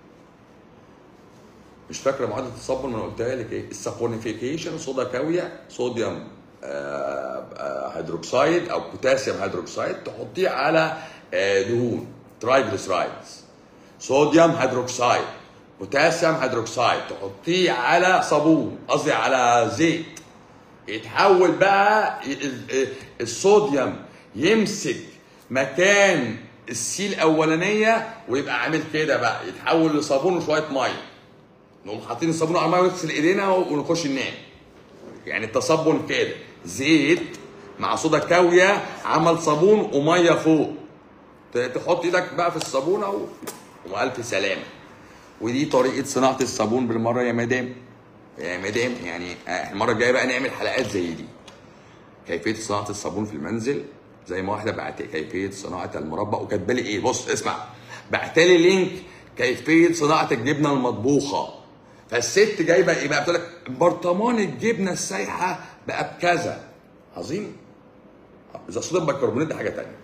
مش فاكره معادله التصبن ما انا قلتها لك ايه السابونيفيكيشن صودا كاويه صوديوم آه، آه، هيدروكسيد او بوتاسيوم هيدروكسيد تحطيه على آه، دهون ترايجليسرايدز صوديوم هيدروكسيد بوتاسيوم هيدروكسيد تحطيه على صابون قصدي على زيت يتحول بقى ال- ال- الصوديوم يمسك مكان السي الاولانيه ويبقى عامل كده بقى يتحول لصابون وشويه ميه نقوم حاطين الصابون على الميه ونغسل ايدينا ونخش ننام يعني التصبن كده زيت مع صودا كاويه عمل صابون وميه فوق ت- تحط ايدك بقى في الصابونه و... والف سلامه ودي طريقه صناعه الصابون بالمره يا مدام يا مدام يعني آه، المره الجايه بقى نعمل حلقات زي دي كيفيه صناعه الصابون في المنزل زي ما واحده بعت كيفيه صناعه المربى وكاتبه لي ايه بص اسمع بعت لي لينك كيفيه صناعه الجبنه المطبوخه فالست جايبه ايه بقى بتقول لك برطمان الجبنه السايحه بقى بكذا عظيم اذا صوديوم بيكربونات دي حاجه تانية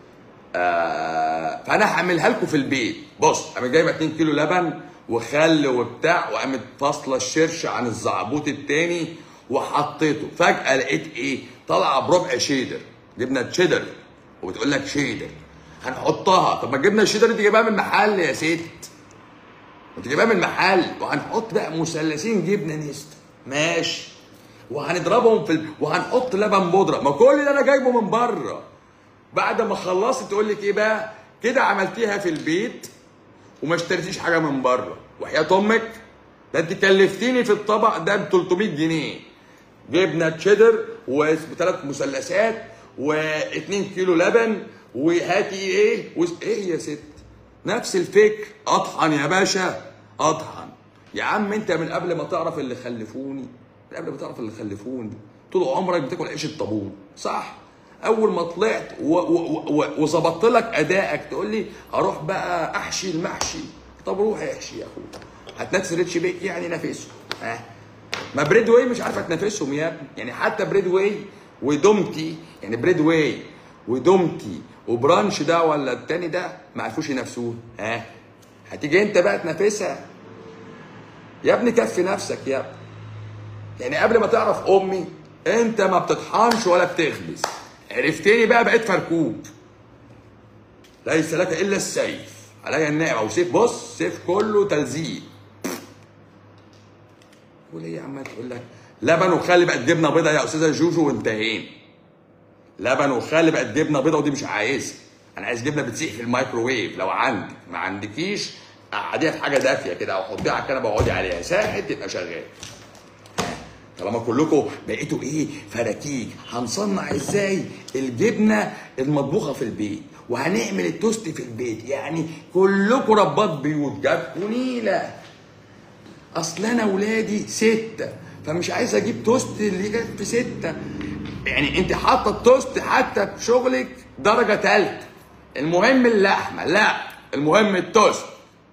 آه فانا هعملها لكم في البيت بص قامت جايبه 2 كيلو لبن وخل وبتاع وقامت فاصله الشرش عن الزعبوط التاني وحطيته فجاه لقيت ايه طالعه بربع شيدر جبنه تشيدر وبتقول لك شيدر هنحطها طب ما الجبنه الشيدر دي جايبها من محل يا ست انت جايبها من محل وهنحط بقى مثلثين جبنه نستو ماشي وهنضربهم في ال... وهنحط لبن بودره ما كل ده انا جايبه من بره بعد ما خلصت تقول لك ايه بقى كده عملتيها في البيت وما اشتريتيش حاجه من بره وحياه امك ده انت كلفتيني في الطبق ده ب 300 جنيه جبنه تشيدر وثلاث مثلثات و2 كيلو لبن وهاتي ايه وس... ايه يا ست نفس الفكر اطحن يا باشا اطحن يا عم انت من قبل ما تعرف اللي خلفوني من قبل ما تعرف اللي خلفوني طول عمرك بتاكل عيش الطابون صح اول ما طلعت و- و- و- وظبطت لك ادائك تقول لي هروح بقى احشي المحشي طب روح احشي يا اخويا هتنافس ريتش بيك يعني نافسه ها ما بريد واي مش عارفه تنافسهم يا ابني يعني حتى بريد واي ودومتي يعني بريد واي ودومتي وبرانش ده ولا التاني ده ما عرفوش ينافسوه ها هتيجي انت بقى تنافسها يا ابني كفي نفسك يا ابني يعني قبل ما تعرف امي انت ما بتطحنش ولا بتخبز عرفتني بقى بقيت فركوب ليس لك الا السيف عليا النعمه او سيف بص سيف كله تلزيق تقول ايه يا عم تقول لك لبن وخل بقت جبنه بيضه يا استاذه جوجو وانتهينا لبن وخل بقت جبنه بيضه ودي مش عايزها انا عايز جبنه بتسيح في الميكروويف لو عندك ما عندكيش قعديها في حاجه دافيه كده او حطيها على الكنبه واقعدي عليها ساحت تبقى شغال طالما كلكم بقيتوا ايه فراكيك هنصنع ازاي الجبنه المطبوخه في البيت وهنعمل التوست في البيت يعني كلكم ربات بيوت جابكوا نيله اصل انا ولادي سته فمش عايز اجيب توست اللي جت في سته يعني انت حاطه التوست حتى في شغلك درجه ثالثه المهم اللحمه لا المهم التوست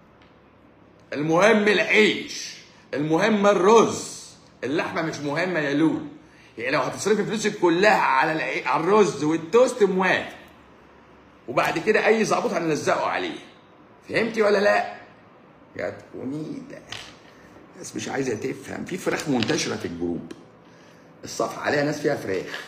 المهم العيش المهم الرز اللحمه مش مهمه يا لول يعني لو هتصرفي فلوسك كلها على العي... على الرز والتوست موافق وبعد كده اي زعبوط هنلزقه عليه فهمتي ولا لا؟ يا تكونيدا الناس مش عايزه تفهم في فراخ منتشره في الجروب الصفحه عليها ناس فيها فراخ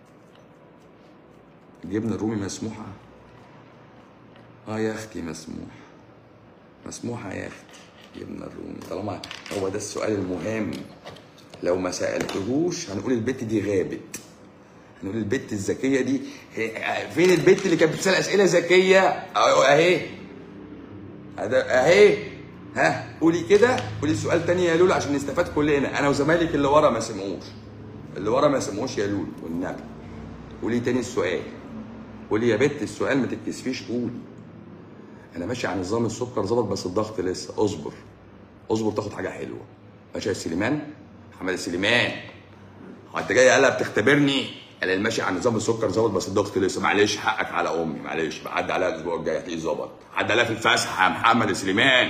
الجبنه الرومي مسموحه اه يا اختي مسموح مسموحه يا اختي جبنه الرومي طالما هو ده السؤال المهم لو ما سالتهوش هنقول البت دي غابت هنقول البت الذكيه دي هي- فين البت اللي كانت بتسال اسئله ذكيه أهو اهي أده- اهي ها قولي كده قولي سؤال تاني يا لولو عشان نستفاد كلنا انا وزمايلك اللي ورا ما سمعوش اللي ورا ما سمعوش يا لولو والنبي قولي تاني السؤال قولي يا بت السؤال ما تتكسفيش قولي انا ماشي على نظام السكر ظبط بس الضغط لسه اصبر اصبر تاخد حاجه حلوه ماشي يا سليمان محمد سليمان هو انت جاي قلب تختبرني انا اللي ماشي على نظام السكر ظبط بس الضغط لسه معلش حقك على امي معلش بعد عليها الاسبوع الجاي هتلاقيه ظبط عدى عليها في الفسحه يا محمد سليمان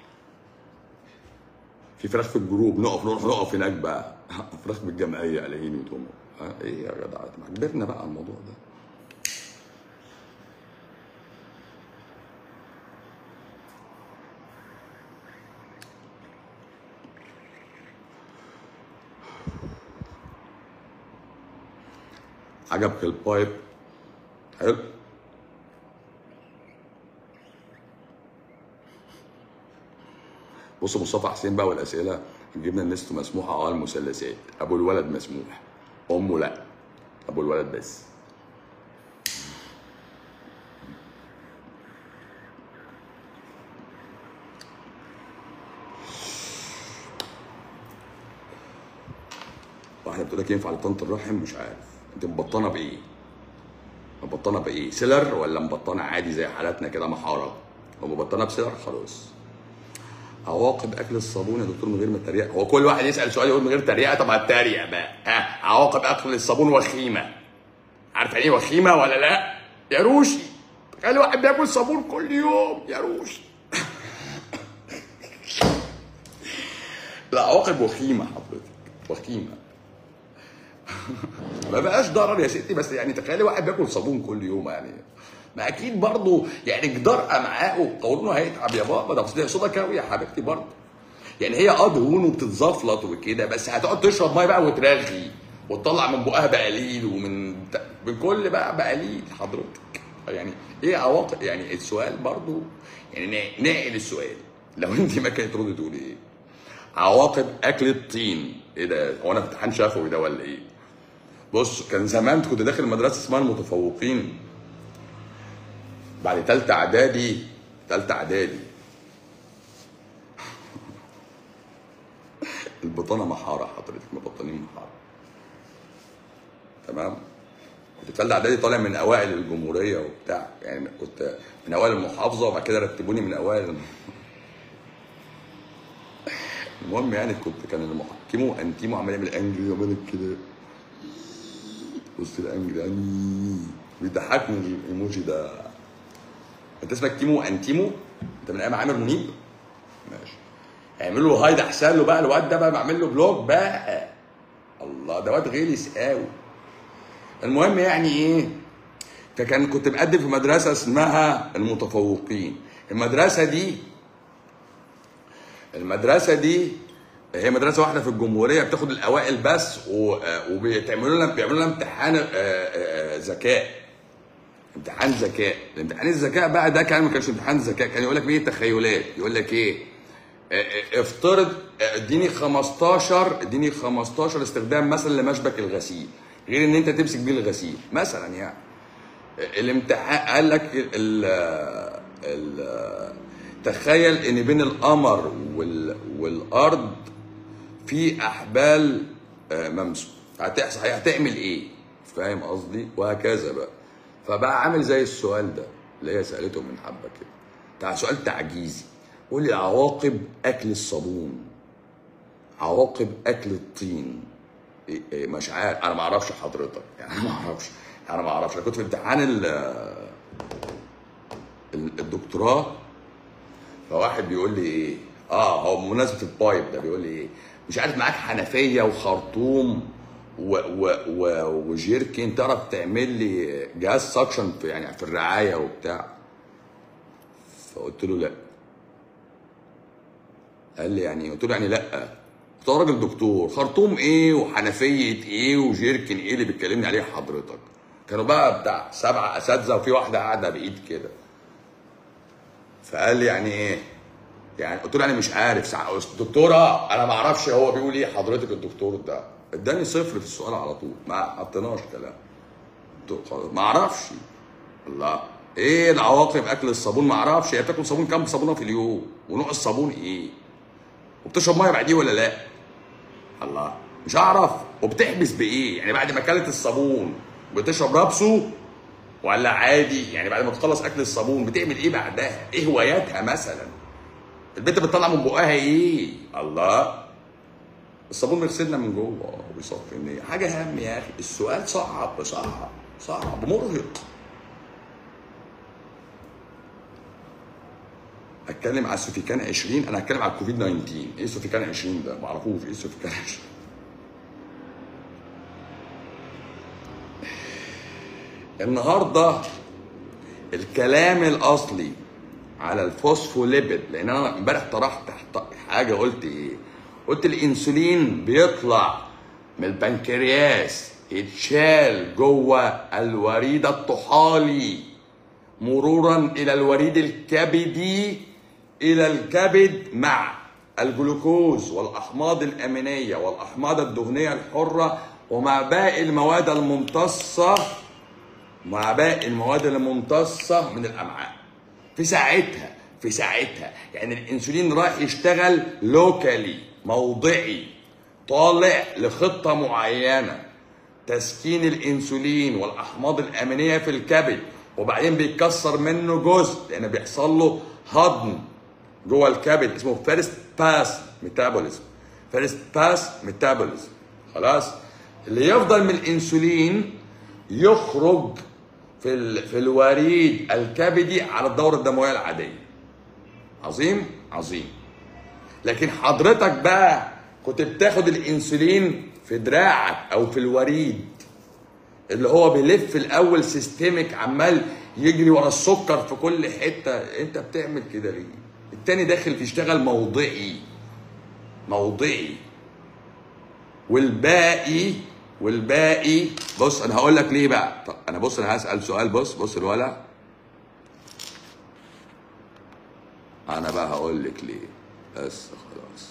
في فراخ في الجروب نقف نروح نقف هناك بقى فراخ بالجمعيه على هيني وتومو ها ايه يا جدع ما كبرنا بقى على الموضوع ده عجبك البايب حلو بص مصطفى حسين بقى والاسئله جبنا النست مسموحه اه المثلثات ابو الولد مسموح امه لا ابو الولد بس واحده بتقول لك ينفع لطنط الرحم مش عارف انت مبطنه بايه؟ مبطنه بايه؟ سيلر ولا مبطنه عادي زي حالاتنا كده محاره؟ لو مبطنه بسيلر خلاص عواقب اكل الصابون يا دكتور من غير ما تريق هو كل واحد يسال سؤال يقول من غير تريقه طب هتريق بقى ها عواقب اكل الصابون وخيمه عارف يعني ايه وخيمه ولا لا؟ يا روشي تخيل واحد بياكل صابون كل يوم يا روشي لا عواقب وخيمه حضرتك وخيمه ما بقاش ضرر يا ستي بس يعني تخيلي واحد بياكل صابون كل يوم يعني ما اكيد برضه يعني جدار امعائه قولونه هيتعب يا بابا ده اصل هي صودا كاوي يا حبيبتي برضه يعني هي اه دهون وبتتزفلط وكده بس هتقعد تشرب ميه بقى وترغي وتطلع من بقها بقليل ومن من كل بقى بقليل حضرتك يعني ايه عواقب يعني السؤال برضه يعني نا- ناقل السؤال لو انت ما كانت تردي تقولي ايه عواقب اكل الطين ايه ده هو انا في امتحان شفوي ده ولا ايه بص كان زمان كنت داخل مدرسه اسمها المتفوقين بعد تالتة اعدادي تالتة اعدادي البطانه محاره حضرتك مبطنين محاره تمام كنت في تالتة اعدادي طالع من اوائل الجمهوريه وبتاع يعني كنت من اوائل المحافظه وبعد كده رتبوني من اوائل الم- المهم يعني كنت كان المحكمو انتيمو عمال يعمل انجري وعمال كده بص الانجري يعني بيضحكني الايموجي ده انت اسمك كيمو انتيمو انت من ايام عامر منيب ماشي اعملوا له هايد احسن له بقى الواد ده بقى بعمل له بلوك بقى الله ده واد غلس قوي المهم يعني ايه فكان كنت مقدم في مدرسه اسمها المتفوقين المدرسه دي المدرسه دي هي مدرسه واحده في الجمهوريه بتاخد الاوائل بس و- وبيعملوا لنا بيعملوا لنا امتحان آه، آه، ذكاء امتحان ذكاء الامتحان الذكاء بقى ده كان ما كانش امتحان ذكاء كان يقول لك ايه تخيلات يقول لك ايه آه، آه، افترض آه، اديني 15 اديني 15 استخدام مثلا لمشبك الغسيل غير ان انت تمسك بيه الغسيل مثلا يعني الامتحان قال لك ال ال تخيل ان بين القمر وال والارض في احبال آه، ممسوك هتحصل هتعمل ايه فاهم قصدي وهكذا بقى فبقى عامل زي السؤال ده اللي هي سالته من حبه كده بتاع سؤال تعجيزي قول لي عواقب اكل الصابون عواقب اكل الطين إيه إيه مش عارف انا ما اعرفش حضرتك يعني انا ما اعرفش انا ما اعرفش انا كنت في امتحان ال- ال- الدكتوراه فواحد بيقول لي ايه اه هو بمناسبه البايب ده بيقول لي ايه مش عارف معاك حنفيه وخرطوم و و و وجيركن تعرف تعمل لي جهاز سكشن في يعني في الرعايه وبتاع فقلت له لا قال لي يعني إيه؟ قلت له يعني لا قلت له يا راجل دكتور خرطوم ايه وحنفيه ايه وجيركن ايه اللي بتكلمني عليه حضرتك كانوا بقى بتاع سبعه اساتذه وفي واحده قاعده بايد كده فقال لي يعني ايه يعني قلت له انا مش عارف ساعة دكتوره انا ما اعرفش هو بيقول ايه حضرتك الدكتور ده اداني صفر في السؤال على طول ما حطيناش كلام قلت له خلاص، ما اعرفش الله ايه العواقب اكل الصابون ما اعرفش هي بتاكل صابون كام صابونه في اليوم ونوع الصابون ايه وبتشرب ميه بعديه ولا لا الله مش هعرف وبتحبس بايه يعني بعد ما اكلت الصابون بتشرب رابسو ولا عادي يعني بعد ما تخلص اكل الصابون بتعمل ايه بعدها ايه هواياتها مثلا البنت بتطلع من بقها ايه الله الصابون بيغسلنا من جوه وبيصفي النية حاجه هم يا اخي السؤال صعب صعب صعب مرهق اتكلم على السوفيكان 20 انا هتكلم على الكوفيد 19 ايه سوفيكان 20 ده ما اعرفوش ايه سوفيكان 20 النهارده الكلام الاصلي على الفوسفوليبيد لان انا امبارح طرحت تحت حاجه قلت ايه؟ قلت الانسولين بيطلع من البنكرياس يتشال جوه الوريد الطحالي مرورا الى الوريد الكبدي الى الكبد مع الجلوكوز والاحماض الامينيه والاحماض الدهنيه الحره ومع باقي المواد الممتصه مع باقي المواد الممتصه من الامعاء في ساعتها في ساعتها يعني الانسولين رايح يشتغل لوكالي موضعي طالع لخطه معينه تسكين الانسولين والاحماض الامينيه في الكبد وبعدين بيتكسر منه جزء لان بيحصل له هضم جوه الكبد اسمه فيرست باس ميتابوليزم فيرست باس ميتابوليزم خلاص اللي يفضل من الانسولين يخرج في ال... في الوريد الكبدي على الدوره الدمويه العاديه عظيم عظيم لكن حضرتك بقى كنت بتاخد الانسولين في دراعك او في الوريد اللي هو بيلف الاول سيستمك عمال يجري ورا السكر في كل حته انت بتعمل كده ليه التاني داخل يشتغل موضعي موضعي والباقي والباقي بص انا هقول لك ليه بقى طب انا بص انا هسال سؤال بص بص الولا انا بقى هقول لك ليه بس خلاص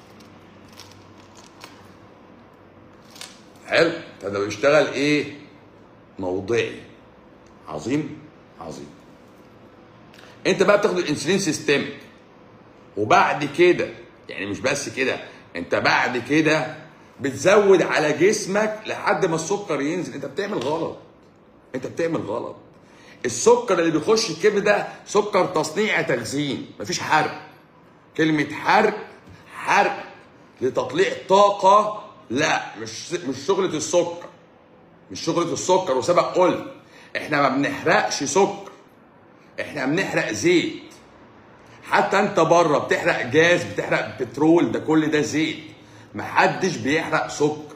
حلو فده بيشتغل ايه موضعي عظيم عظيم انت بقى بتاخد الانسولين سيستمك وبعد كده يعني مش بس كده انت بعد كده بتزود على جسمك لحد ما السكر ينزل انت بتعمل غلط انت بتعمل غلط السكر اللي بيخش الكبد ده سكر تصنيع تخزين مفيش حرق كلمة حرق حرق لتطليع طاقة لا مش مش شغلة السكر مش شغلة السكر وسبق قلت احنا ما بنحرقش سكر احنا بنحرق زيت حتى انت بره بتحرق جاز بتحرق بترول ده كل ده زيت محدش بيحرق سكر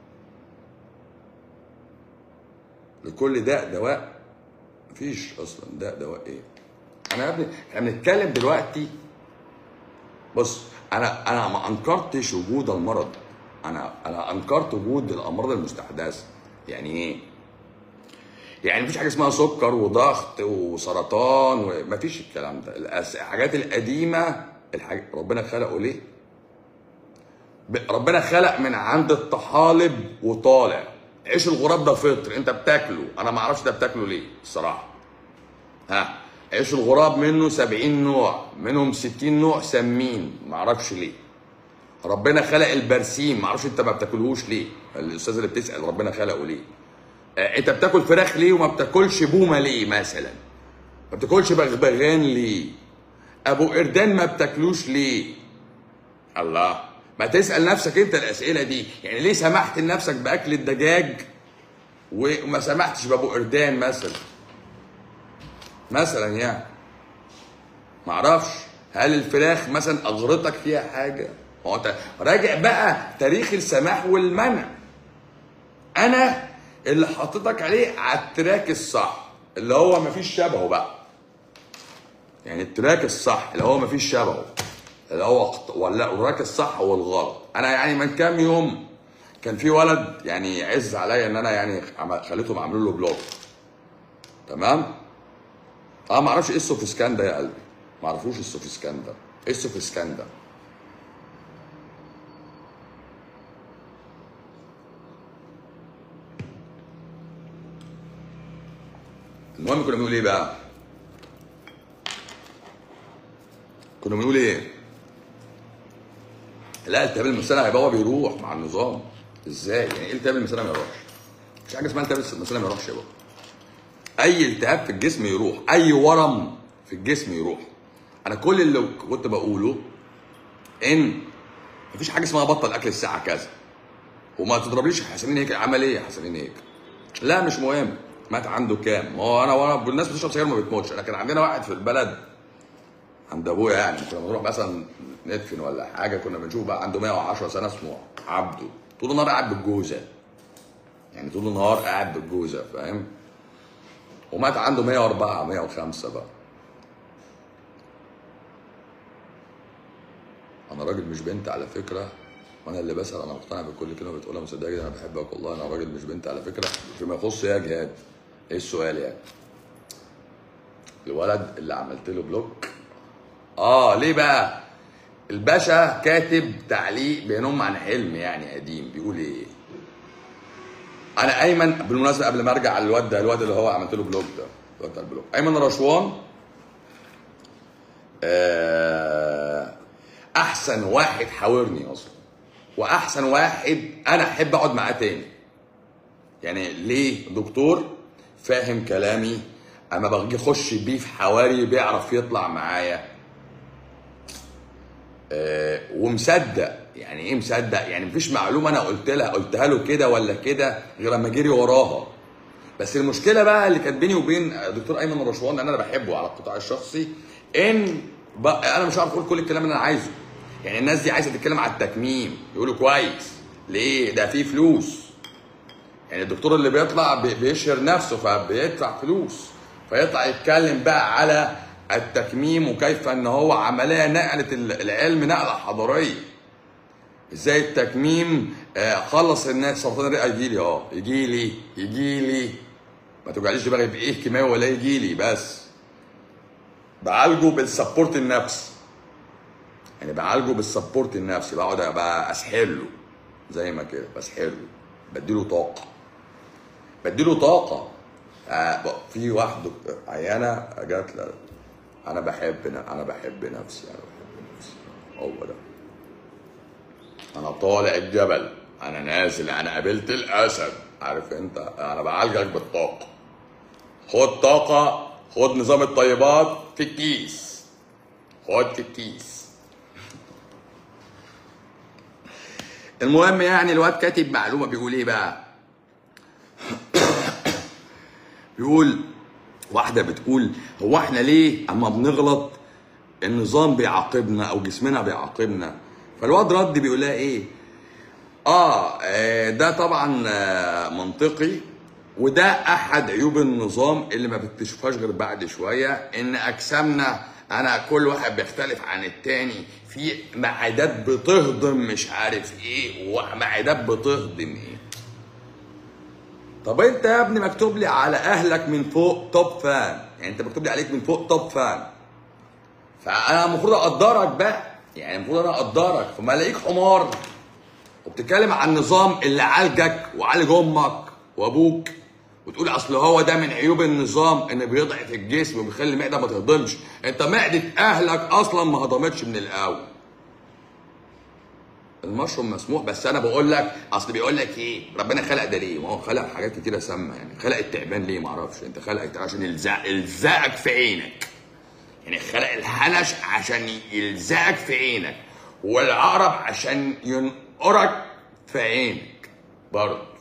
لكل داء دواء مفيش اصلا داء دواء ايه انا يا ابني احنا بنتكلم دلوقتي بص انا انا ما انكرتش وجود المرض انا انا انكرت وجود الامراض المستحدثه يعني ايه يعني مفيش حاجه اسمها سكر وضغط وسرطان ومفيش الكلام ده الأس- الحاجات القديمه الحاجة ربنا خلقه ليه ب- ربنا خلق من عند الطحالب وطالع عيش الغراب ده فطر انت بتاكله انا ما اعرفش ده بتاكله ليه الصراحه ها عيش الغراب منه 70 نوع منهم 60 نوع سمين ما اعرفش ليه ربنا خلق البرسيم ما اعرفش انت ما بتاكلهوش ليه الاستاذ اللي بتسال ربنا خلقه ليه آه، انت بتاكل فراخ ليه وما بتاكلش بومه ليه مثلا ما بتاكلش بغبغان ليه ابو قردان ما بتاكلوش ليه الله ما تسال نفسك انت الاسئله دي يعني ليه سمحت لنفسك باكل الدجاج وما سمحتش بابو قردان مثلا مثلا يعني معرفش هل الفراخ مثلا اغرتك فيها حاجه ما هو انت راجع بقى تاريخ السماح والمنع انا اللي حاططك عليه على التراك الصح اللي هو مفيش شبهه بقى يعني التراك الصح اللي هو مفيش شبهه اللي هو اقت- ولا التراك الصح والغلط انا يعني من كام يوم كان في ولد يعني عز عليا ان انا يعني عم- خليتهم عاملين له بلوك تمام اه ما اعرفش ايه السوفسكان ده يا قلبي ما اعرفوش السوفسكان ده السوفسكاندا المهم كنا بنقول ايه بقى؟ كنا بنقول ايه؟ لا التهاب المثانه هيبقى هو بيروح مع النظام ازاي؟ يعني ايه التهاب المثانه ما يروحش؟ مفيش حاجه اسمها التهاب المثانه ما يروحش يا بابا اي التهاب في الجسم يروح اي ورم في الجسم يروح انا كل اللي كنت بقوله ان مفيش حاجه اسمها بطل اكل الساعه كذا وما تضربليش حسنين هيك عمل ايه يا حسنين هيك لا مش مهم مات عنده كام ما هو انا وانا الناس بتشرب سجاير ما بتموتش انا كان عندنا واحد في البلد عند ابويا يعني كنا بنروح مثلا ندفن ولا حاجه كنا بنشوف بقى عنده 110 سنه اسمه عبده طول النهار قاعد بالجوزه يعني طول النهار قاعد بالجوزه فاهم ومات عنده 104 105 بقى انا راجل مش بنت على فكره وانا اللي بسال انا مقتنع بكل كلمه بتقولها مصدقه جدا انا بحبك والله انا راجل مش بنت على فكره فيما يخص يا جهاد ايه السؤال يعني الولد اللي عملت له بلوك اه ليه بقى الباشا كاتب تعليق بينهم عن حلم يعني قديم بيقول ايه انا ايمن بالمناسبه قبل ما ارجع على الواد ده الواد اللي هو عملت له بلوك ده الواد بتاع البلوك ايمن رشوان آه احسن واحد حاورني اصلا واحسن واحد انا احب اقعد معاه تاني يعني ليه دكتور فاهم كلامي اما باجي اخش بيه في حواري بيعرف يطلع معايا آه ومصدق يعني ايه مصدق يعني مفيش معلومه انا قلت لها قلتها له كده ولا كده غير لما جري وراها بس المشكله بقى اللي كانت بيني وبين دكتور ايمن الرشوان لان انا بحبه على القطاع الشخصي ان بقى انا مش عارف اقول كل الكلام اللي انا عايزه يعني الناس دي عايزه تتكلم على التكميم يقولوا كويس ليه ده فيه فلوس يعني الدكتور اللي بيطلع بي- بيشهر نفسه فبيدفع فلوس فيطلع يتكلم بقى على التكميم وكيف ان هو عمليه نقلت ال- العلم نقله حضاريه ازاي التكميم آه، خلص الناس سرطان الرئه يجي لي اه يجي لي يجي لي ما توجعليش دماغي بايه كيماوي ولا يجي لي بس بعالجه بالسبورت النفسي يعني بعالجه بالسبورت النفسي بقعد ابقى اسحله زي ما كده بسحله بديله طاقه بديله طاقه آه بق- في واحد دكتور عيانه جات لها انا بحب ن- انا بحب نفسي انا بحب نفسي هو ده انا طالع الجبل انا نازل انا قابلت الاسد عارف انت انا بعالجك بالطاقه خد طاقه خد نظام الطيبات في الكيس خد في الكيس المهم يعني الواد كاتب معلومه بيقول ايه بقى بيقول واحده بتقول هو احنا ليه اما بنغلط النظام بيعاقبنا او جسمنا بيعاقبنا فالواد رد بيقول لها ايه اه آه، ده طبعا آه، منطقي وده احد عيوب النظام اللي ما بتشوفهاش غير بعد شويه ان اجسامنا انا كل واحد بيختلف عن التاني في معدات بتهضم مش عارف ايه ومعدات بتهضم ايه طب انت يا ابني مكتوب لي على اهلك من فوق توب فان يعني انت مكتوب لي عليك من فوق توب فان فانا المفروض اقدرك بقى يعني المفروض انا اقدرك فما الاقيك حمار وبتتكلم عن النظام اللي عالجك وعالج امك وابوك وتقول اصل هو ده من عيوب النظام ان بيضعف الجسم وبيخلي المعده ما تهضمش انت معده اهلك اصلا ما هضمتش من الاول المشروم مسموح بس انا بقول لك اصل بيقول لك ايه ربنا خلق ده ليه ما هو خلق حاجات كتيره سامه يعني خلق التعبان ليه ما اعرفش انت خلق عشان يلزق يلزقك في عينك يعني خلق الحنش عشان يلزقك في عينك والعقرب عشان ينقرك في عينك برضه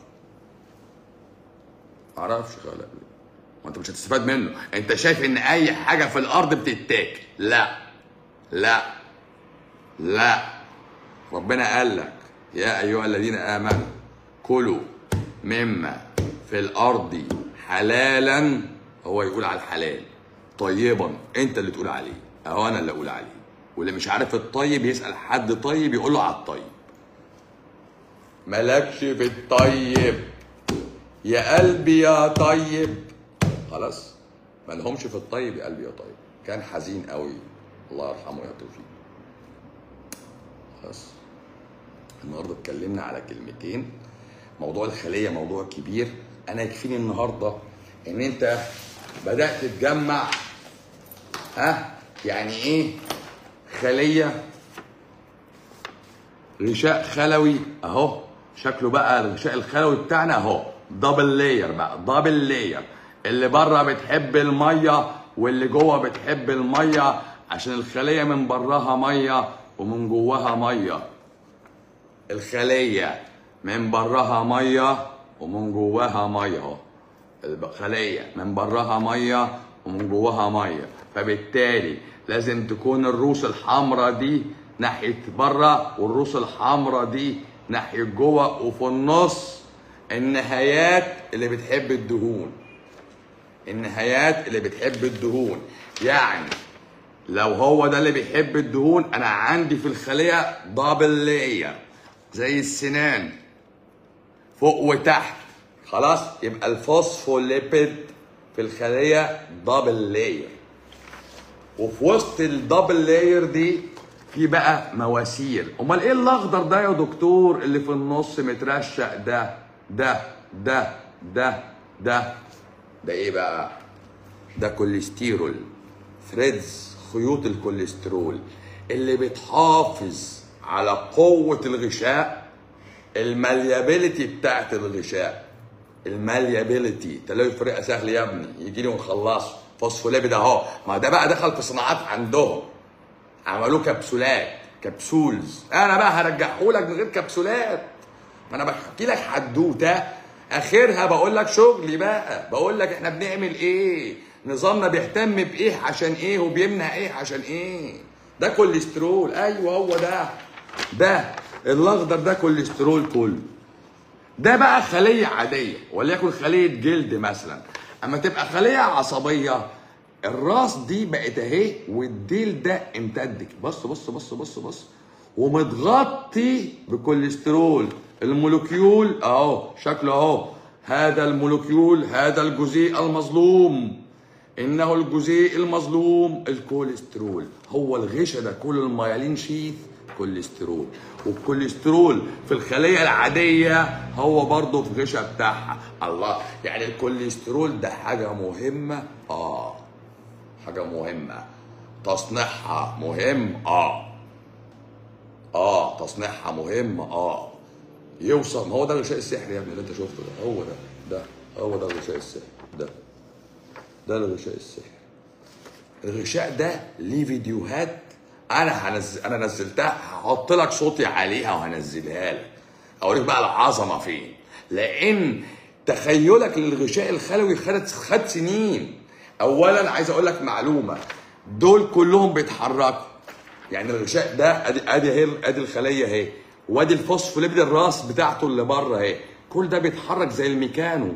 معرفش خلق ليه ما انت مش هتستفاد منه انت شايف ان اي حاجه في الارض بتتاكل لا لا لا ربنا قال لك يا ايها الذين امنوا كلوا مما في الارض حلالا هو يقول على الحلال طيبا انت اللي تقول عليه اهو انا اللي اقول عليه واللي مش عارف الطيب يسال حد طيب يقول له على الطيب مالكش في الطيب يا قلبي يا طيب خلاص ما لهمش في الطيب يا قلبي يا طيب كان حزين قوي الله يرحمه يا توفيق خلاص النهارده اتكلمنا على كلمتين موضوع الخليه موضوع كبير انا يكفيني النهارده ان انت بدات تجمع ها يعني ايه خليه غشاء خلوي اهو شكله بقى الغشاء الخلوي بتاعنا اهو دبل لاير بقى دبل لاير اللي بره بتحب الميه واللي جوه بتحب الميه عشان الخليه من براها ميه ومن جواها ميه الخليه من براها ميه ومن جواها ميه اهو الخليه من براها ميه ومن جواها ميه فبالتالي لازم تكون الروس الحمراء دي ناحيه بره والروس الحمراء دي ناحيه جوه وفي النص النهايات اللي بتحب الدهون النهايات اللي بتحب الدهون يعني لو هو ده اللي بيحب الدهون انا عندي في الخليه دبل لاير زي السنان فوق وتحت خلاص يبقى الفوسفوليبيد في الخليه دبل لاير وفي وسط الدبل لاير دي في بقى مواسير امال ايه الاخضر ده يا دكتور اللي في النص مترشق ده ده ده ده ده ده ايه بقى ده كوليسترول ثريدز خيوط الكوليسترول اللي بتحافظ على قوة الغشاء الماليابيليتي بتاعت الغشاء الماليابيليتي تلاقي فرقة سهل يا ابني يجي لي ونخلصه فوسفوليبيد اهو ما ده بقى دخل في صناعات عندهم عملوه كبسولات كبسولز انا بقى هرجعه لك من غير كبسولات ما انا بحكي لك حدوته اخرها بقول لك شغلي بقى بقول لك احنا بنعمل ايه نظامنا بيهتم بايه عشان ايه وبيمنع ايه عشان ايه ده كوليسترول ايوه هو ده ده الاخضر ده كوليسترول كله ده بقى خليه عاديه وليكن خليه جلد مثلا اما تبقى خليه عصبيه الراس دي بقت اهي والديل ده امتد كده. بص بص بص بص بص ومتغطي بكوليسترول المولكيول اهو شكله اهو هذا المولكيول هذا الجزيء المظلوم انه الجزيء المظلوم الكوليسترول هو الغشا ده كل الميالين شيث كوليسترول والكوليسترول في الخلية العادية هو برضه في الغشا بتاعها الله يعني الكوليسترول ده حاجة مهمة اه حاجة مهمة تصنيعها مهم اه اه تصنيعها مهم اه يوصل ما هو ده الغشاء السحري يا ابني اللي انت شفته ده هو ده ده هو ده الغشاء السحري ده ده الغشاء السحري الغشاء ده ليه فيديوهات انا هنزل انا نزلتها هحط لك صوتي عليها وهنزلها لك اوريك بقى العظمه فين لان تخيلك للغشاء الخلوي خد خد سنين اولا عايز اقول لك معلومه دول كلهم بيتحركوا يعني الغشاء ده ادي ادي اهي ادي الخليه اهي وادي الفوسفوليبيد الراس بتاعته اللي بره اهي كل ده بيتحرك زي الميكانو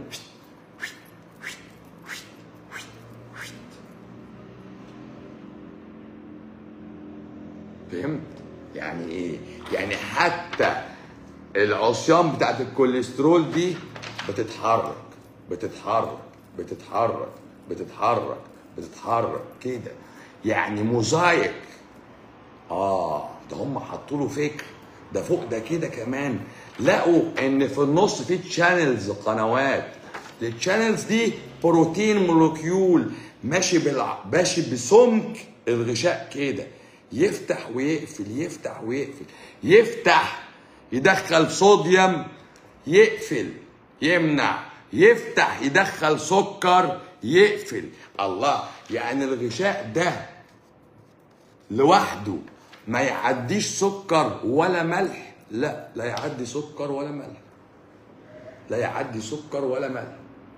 فهمت يعني ايه يعني حتى العصيان بتاعت الكوليسترول دي بتتحرك بتتحرك بتتحرك بتتحرك بتتحرك كده يعني موزايك اه ده هم حطوا له فكر ده فوق ده كده كمان لقوا ان في النص في تشانلز قنوات التشانلز دي بروتين مولكيول ماشي بالع... ماشي بسمك الغشاء كده يفتح ويقفل يفتح ويقفل يفتح يدخل صوديوم يقفل يمنع يفتح يدخل سكر يقفل الله يعني الغشاء ده لوحده ما يعديش سكر ولا ملح لا لا يعدي سكر ولا ملح لا يعدي سكر ولا ملح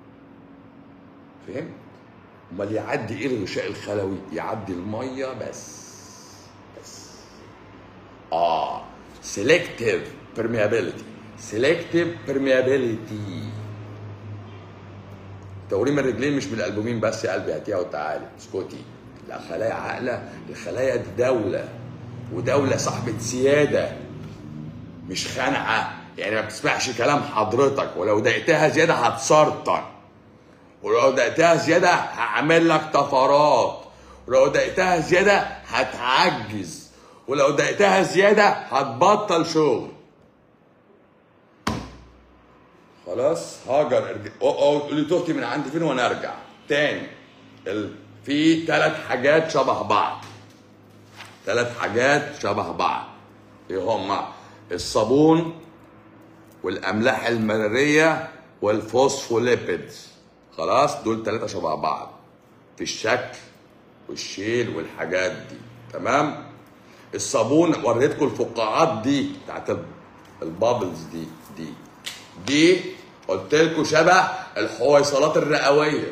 فهمت امال يعدي ايه الغشاء الخلوي يعدي الميه بس بس اه selective permeability selective permeability توريم الرجلين مش من الالبومين بس يا قلبي هاتيها وتعالي اسكتي لا خلايا عاقله الخلايا دي دوله ودوله صاحبه سياده مش خانعه يعني ما بتسمعش كلام حضرتك ولو ضايقتها زياده هتسرطن ولو ضايقتها زياده هعمل لك طفرات ولو ضايقتها زياده هتعجز ولو ضايقتها زياده هتبطل شغل خلاص هاجر ارجع قول لي تهتي من عندي فين وانا ارجع تاني ال... في ثلاث حاجات شبه بعض ثلاث حاجات شبه بعض ايه هما الصابون والاملاح المراريه والفوسفوليبيدز خلاص دول ثلاثه شبه بعض في الشكل والشيل والحاجات دي تمام الصابون وريتكم الفقاعات دي بتاعت ال- البابلز دي دي دي قلت لكم شبه الحويصلات الرئويه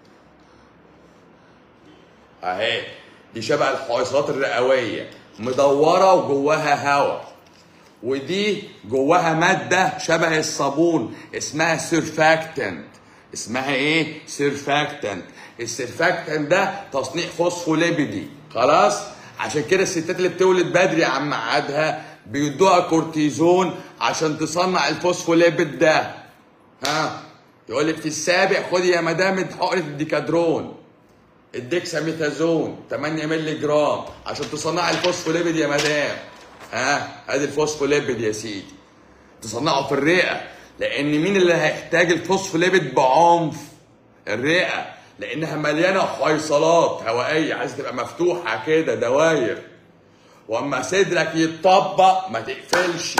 اهي دي شبه الحويصلات الرئويه مدوره وجواها هواء ودي جواها ماده شبه الصابون اسمها سيرفاكتنت اسمها ايه سيرفاكتنت السيرفاكتنت ده تصنيع فوسفوليبيدي خلاص عشان كده الستات اللي بتولد بدري يا عم عادها بيدوها كورتيزون عشان تصنع الفوسفوليبيد ده ها يقول لك في السابع خدي يا مدام حقنه الديكادرون الديكساميثازون 8 مللي جرام عشان تصنع الفوسفوليبيد يا مدام ها ادي الفوسفوليبيد يا سيدي تصنعه في الرئه لان مين اللي هيحتاج الفوسفوليبيد بعنف الرئه لانها مليانه حويصلات هوائيه عايزه تبقى مفتوحه كده دواير واما صدرك يتطبق ما تقفلش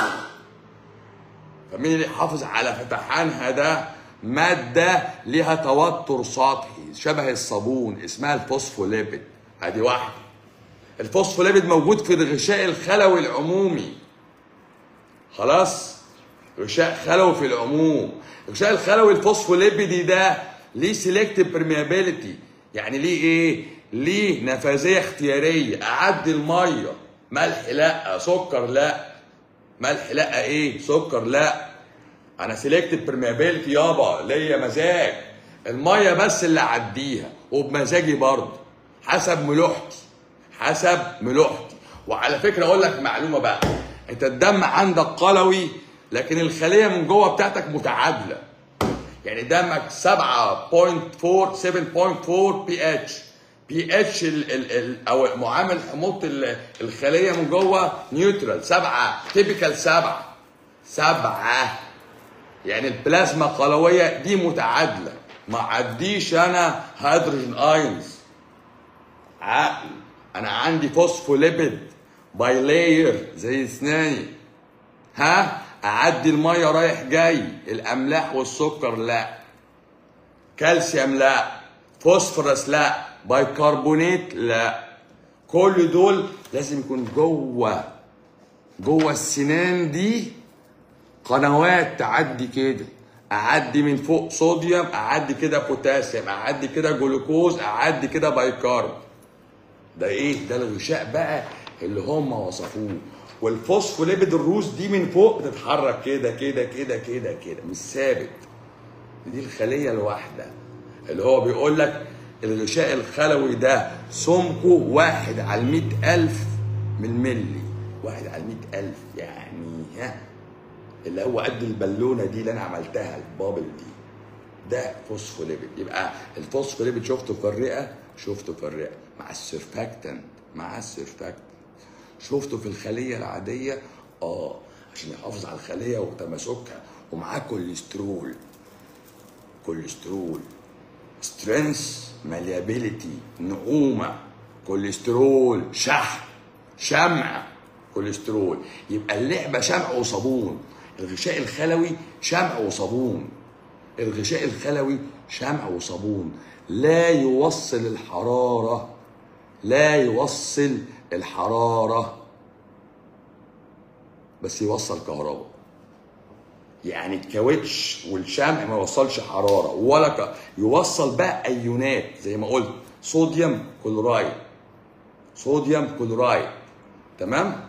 فمين اللي يحافظ على فتحانها ده مادة ليها توتر سطحي شبه الصابون اسمها الفوسفوليبيد ادي واحدة الفوسفوليبيد موجود في الغشاء الخلوي العمومي خلاص غشاء خلوي في العموم الغشاء الخلوي الفوسفوليبيدي ده ليه سيلكتيف برميابيليتي يعني ليه ايه ليه نفاذيه اختياريه اعدي الميه ملح لا سكر لا ملح لا ايه سكر لا انا سيلكتيف برميابيلتي يابا ليا مزاج الميه بس اللي اعديها وبمزاجي برضه حسب ملوحتي حسب ملوحتي وعلى فكره اقول لك معلومه بقى انت الدم عندك قلوي لكن الخليه من جوه بتاعتك متعادله يعني دمك 7.4 7.4 بي اتش بي اتش ال ال ال او معامل حموضه ال- الخليه من جوه نيوترال سبعه تيبيكال سبعه سبعه يعني البلازما قلويه دي متعادله ما عديش انا هيدروجين ايونز عقل انا عندي فوسفوليبيد باي لاير زي اسناني ها اعدي الميه رايح جاي الاملاح والسكر لا كالسيوم لا فوسفورس لا بايكربونات لا كل دول لازم يكون جوه جوه السنان دي قنوات تعدي كده اعدي من فوق صوديوم اعدي كده بوتاسيوم اعدي كده جلوكوز اعدي كده بايكارب ده ايه ده الغشاء بقى اللي هم وصفوه والفوسفوليبيد الروس دي من فوق بتتحرك كده كده كده كده كده مش ثابت دي الخليه الواحده اللي هو بيقول لك الغشاء الخلوي ده سمكه واحد على المئة ألف من ملي واحد على المئة ألف يعني ها اللي هو قد البالونه دي اللي انا عملتها البابل دي ده فوسفوليبيد يبقى الفوسفوليبيد شفته في الرئه شفته في الرئه مع السيرفاكتنت مع السيرفاكتنت شفته في الخليه العاديه اه عشان يحافظ على الخليه وتماسكها ومعاه كوليسترول كوليسترول سترينث ماليابيليتي نعومه كوليسترول شحم شمع كوليسترول يبقى اللعبه شمع وصابون الغشاء الخلوي شمع وصابون الغشاء الخلوي شمع وصابون لا يوصل الحراره لا يوصل الحراره بس يوصل كهرباء يعني الكاوتش والشمع ما يوصلش حراره ولا ك... يوصل بقى ايونات زي ما قلت صوديوم كلورايد صوديوم كلورايد تمام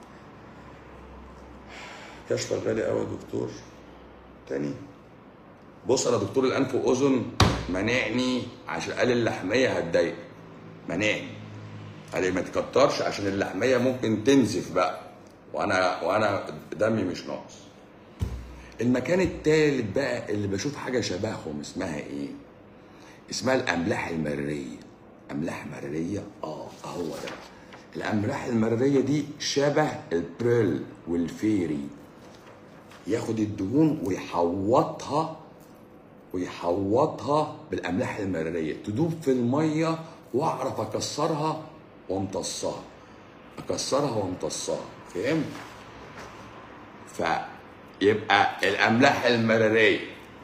كشف غالي قوي يا دكتور تاني بص انا دكتور الانف واذن منعني عشان قال اللحميه هتضايق منعني قال لي ما تكترش عشان اللحميه ممكن تنزف بقى وانا وانا دمي مش ناقص المكان التالت بقى اللي بشوف حاجه شبههم اسمها ايه اسمها الاملاح المراريه املاح مراريه اه هو ده الاملاح المراريه دي شبه البريل والفيري ياخد الدهون ويحوطها ويحوطها بالاملاح المراريه تدوب في الميه واعرف اكسرها وامتصها اكسرها وامتصها فهمت فيبقى الاملاح المراريه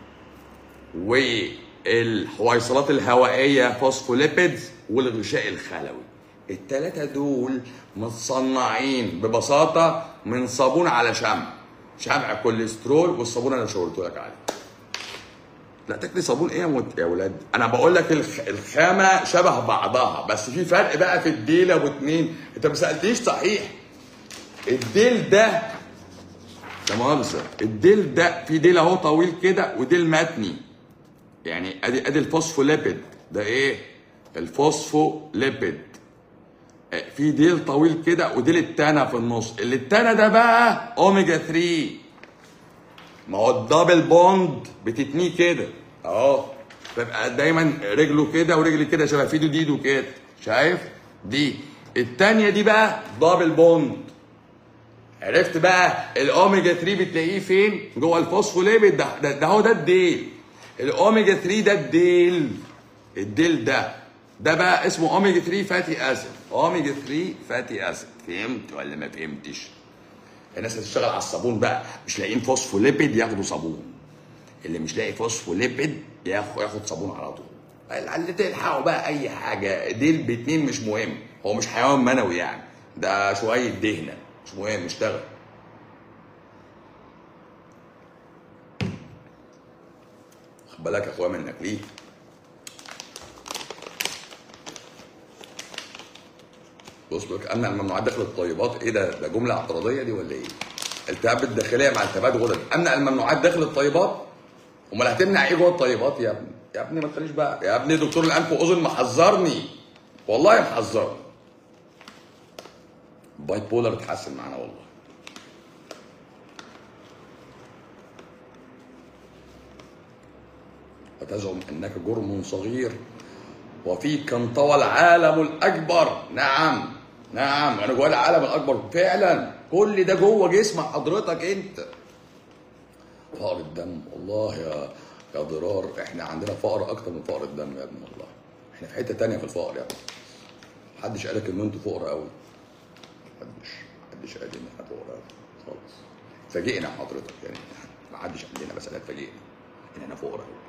والحويصلات الهوائيه فوسفوليبيدز والغشاء الخلوي التلاتة دول متصنعين ببساطة من صابون على شمع شمع كوليسترول والصابون اللي شاورته لك عليه لا تاكلي صابون ايه يا مت يا ولاد انا بقول لك الخ... الخامه شبه بعضها بس في فرق بقى في الديل ابو اتنين انت ما سالتنيش صحيح الديل ده لا مؤاخذه الديل ده في ديل اهو طويل كده وديل متني يعني ادي ادي الفوسفوليبيد ده ايه الفوسفوليبيد آه، في ديل طويل كده وديل التانة في النص اللي التانة ده بقى اوميجا 3 ما هو الدبل بوند بتتنيه كده اهو بيبقى دايما رجله كده ورجلي كده شبه في ايده ايده كده شايف دي التانية دي بقى دبل بوند عرفت بقى الاوميجا 3 بتلاقيه فين جوه الفوسفوليبيد ده ده, ده هو ده الديل الاوميجا 3 ده الديل الديل ده ده بقى اسمه اوميجا 3 فاتي اسيد اوميجا 3 فاتي اسيد فهمت ولا ما فهمتش الناس اللي تشتغل على الصابون بقى مش لاقيين فوسفوليبيد ياخدوا صابون اللي مش لاقي فوسفوليبيد ياخد ياخد صابون على طول اللي تلحقوا بقى اي حاجه ديل باتنين مش مهم هو مش حيوان منوي يعني ده شويه دهنه مش مهم اشتغل خد بالك يا اخويا منك ليه بص لك امنع الممنوعات داخل الطيبات ايه ده ده جمله اعتراضيه دي ولا ايه؟ التهاب الداخليه مع التهابات غدد امنع الممنوعات داخل الطيبات امال هتمنع ايه جوه الطيبات يا ابني؟ يا ابني ما تخليش بقى يا ابني دكتور الانف واذن محذرني والله محذرني باي بولر اتحسن معانا والله وتزعم انك جرم صغير وفيك انطوى العالم الاكبر نعم نعم انا جوه العالم الاكبر فعلا كل ده جوه جسم حضرتك انت فقر الدم والله يا يا ضرار احنا عندنا فقر اكتر من فقر الدم يا ابني والله احنا في حته تانية في الفقر يا ابني محدش قالك ان انتوا فقر قوي محدش محدش قال ان احنا فقر قوي خالص فاجئنا حضرتك يعني محدش قال لنا بس قال فاجئنا ان احنا فقر قوي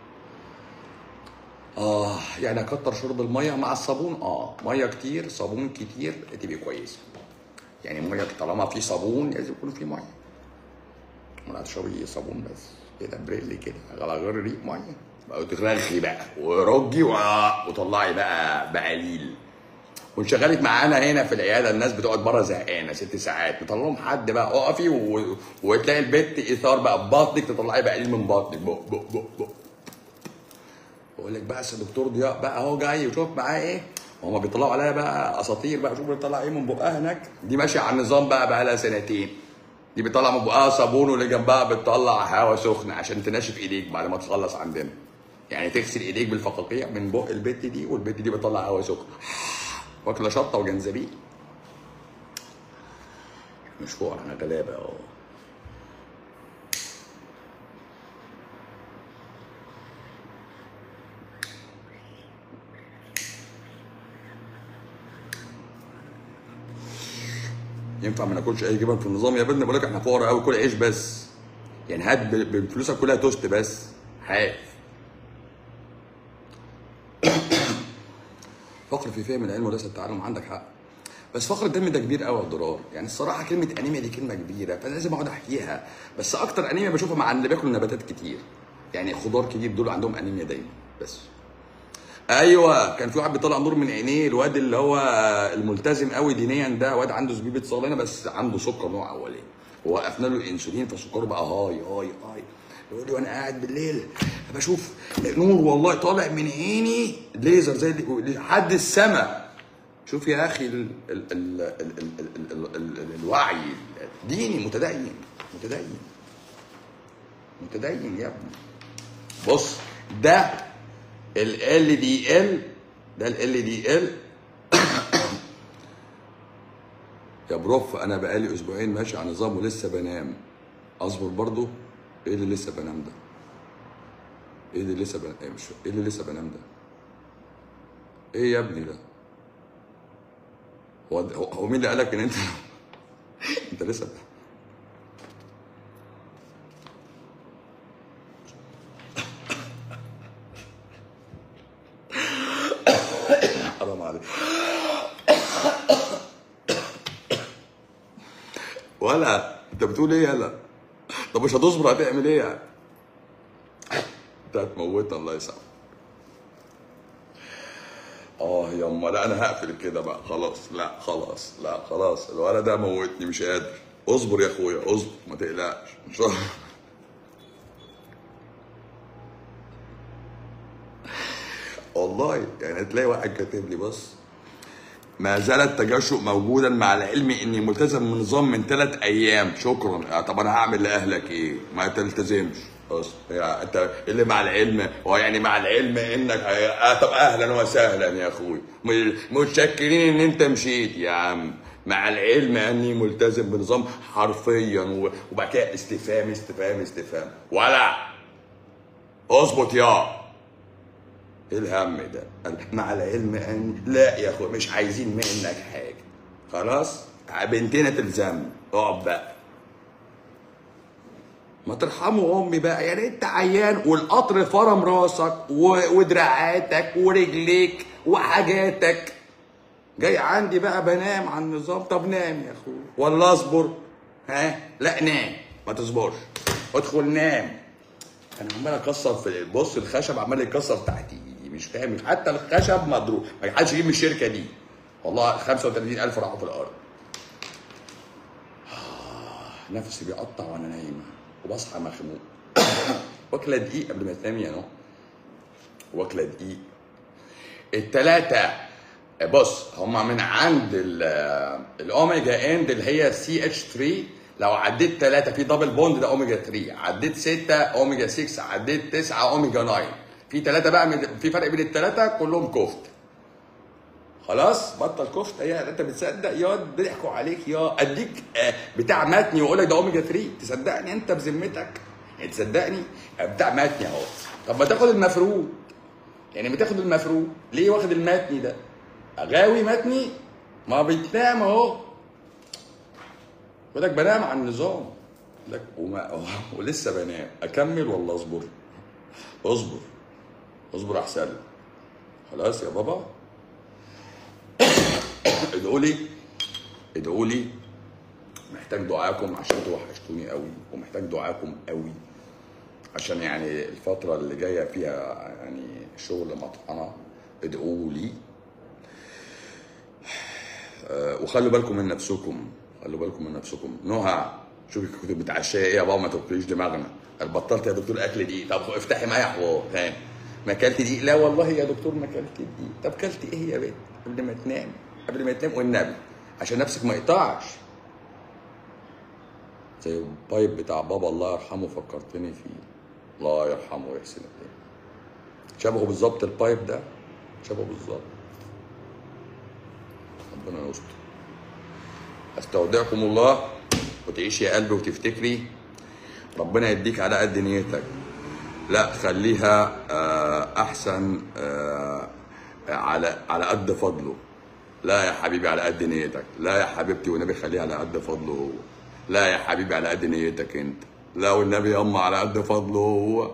اه يعني اكتر شرب الميه مع الصابون اه ميه كتير صابون كتير تبقى كويسه يعني ميه طالما في صابون لازم يكون في ميه ما تشربي صابون بس كده بريل كده على غير ريق ميه بقى تغرقي بقى ورجي و- وطلعي بقى بقليل ونشغلك معانا هنا في العياده الناس بتقعد بره زهقانه ست ساعات نطلع لهم حد بقى اقفي و... وتلاقي البت ايثار بقى ببطنك تطلعي بقليل من بطنك بق بق بق بق بقول لك بقى يا دكتور ضياء بقى اهو جاي وشوف معاه ايه هما بيطلعوا عليا بقى اساطير بقى شوف بيطلع ايه من بقها هناك دي ماشيه على النظام بقى بقى لها سنتين دي بتطلع من بقها صابون واللي جنبها بتطلع هواء سخن عشان تنشف ايديك بعد ما تخلص عندنا يعني تغسل ايديك بالفقاقيع من بق البت دي والبت دي بتطلع هواء سخن واكله شطه وجنزبيل مش فوق احنا غلابه اه ينفع ما ناكلش اي جبن في النظام يا ابني بقول لك احنا فقراء قوي كل عيش بس يعني هات ب- بفلوسك كلها توست بس هات فقر في فهم العلم وليس التعلم عندك حق بس فقر الدم ده كبير قوي يا ضرار يعني الصراحه كلمه انيميا دي كلمه كبيره فانا لازم اقعد احكيها بس اكتر انيميا بشوفها مع اللي بياكلوا نباتات كتير يعني خضار كتير دول عندهم انيميا دايما بس ايوه كان في واحد بيطلع نور من عينيه الواد اللي هو الملتزم قوي دينيا ده واد عنده زبيبه صلينه بس عنده سكر نوع اولاني ووقفنا له الانسولين فسكره بقى هاي هاي هاي يقول لي وانا قاعد بالليل بشوف نور والله طالع من عيني ليزر زي دي لحد السما شوف يا اخي ال ال ال ال ال ال ال ال ال الوعي ديني متدين متدين متدين يا ابني بص ده ال ال دي ال ده ال ال دي ال يا بروف انا بقالي اسبوعين ماشي على نظام ولسه بنام اصبر برضو ايه اللي لسه بنام ده ايه اللي لسه بنام ايه مش ايه اللي لسه بنام ده ايه يا ابني ده هو هو هو مين اللي قالك ان انت انت لسه حرام عليك ولا انت بتقول ايه يلا طب مش هتصبر هتعمل ايه يعني انت هتموتنا الله يسامحك اه يما لا انا هقفل كده بقى خلاص لا خلاص لا خلاص الولد ده موتني مش قادر اصبر يا اخويا اصبر ما تقلقش ان شاء الله والله يعني تلاقي واحد كاتب لي بص ما زال التجشؤ موجودا مع العلم اني ملتزم بنظام من ثلاث ايام شكرا آه، طب انا هعمل لاهلك ايه ما تلتزمش بص يعني انت اللي مع العلم هو يعني مع العلم انك آه طب اهلا وسهلا يا اخوي م- متشكرين ان انت مشيت يا عم مع العلم اني ملتزم بنظام حرفيا و- وبعد كده استفهام استفهام استفهام ولا اظبط يا ايه الهم ده؟ قال مع العلم ان لا يا اخويا مش عايزين منك حاجه خلاص بنتنا تلزمني اقعد بقى ما ترحموا امي بقى يعني انت عيان والقطر فرم راسك و- ودراعاتك ورجليك وحاجاتك جاي عندي بقى بنام على النظام طب نام يا اخويا ولا اصبر ها لا نام ما تصبرش ادخل نام انا عمال اكسر في بص الخشب عمال يكسر تحت ايدي مش فاهم حتى الخشب مضروب ما حدش يجيب من الشركه دي والله 35000 راحوا في الارض آه، نفسي بيقطع وانا نايمه وبصحى مخنوق واكله دقيق قبل ما تنام يا نو واكله دقيق التلاتة بص هما من عند ال- الاوميجا اند اللي هي سي اتش 3 لو عديت ثلاثة في دبل بوند ده اوميجا 3 عديت 6 اوميجا 6 عديت 9 اوميجا 9 في ثلاثة بقى من في فرق بين الثلاثة كلهم كفت خلاص بطل كفت يا انت بتصدق يا بيضحكوا عليك يا اديك آه، بتاع متني واقول لك ده اوميجا 3 تصدقني انت بذمتك يعني تصدقني آه، بتاع متني اهو طب ما تاخد المفروض يعني بتاخد المفروض ليه واخد المتني ده غاوي متني ما بتنام اهو يقول لك بنام على النظام يقول لك وما ولسه بنام اكمل ولا اصبر اصبر اصبر احسن لك. خلاص يا بابا ادعوا لي ادعوا لي محتاج دعاكم عشان انتوا وحشتوني قوي ومحتاج دعاكم قوي عشان يعني الفترة اللي جاية فيها يعني شغل مطحنة ادعوا لي آه، وخلوا بالكم من نفسكم خلوا بالكم من نفسكم نهى شوفي كنت بتعشى ايه يا بابا ما تاكليش دماغنا قال بطلت يا دكتور اكل دقيق طب افتحي معايا حوار فاهم ما اكلت دقيق لا والله يا دكتور ما اكلت دقيق طب اكلت ايه يا بنت قبل ما تنام قبل ما تنام والنبي عشان نفسك ما يقطعش زي البايب بتاع بابا الله يرحمه فكرتني فيه الله يرحمه ويحسن اليه شبهه بالظبط البايب ده شبهه بالظبط ربنا يستر استودعكم الله وتعيش يا قلبي وتفتكري ربنا يديك على قد نيتك لا خليها آه، احسن آه، على على قد فضله لا يا حبيبي على قد نيتك لا يا حبيبتي والنبي خليها على قد فضله هو لا يا حبيبي على قد نيتك انت لا والنبي ياما على قد فضله هو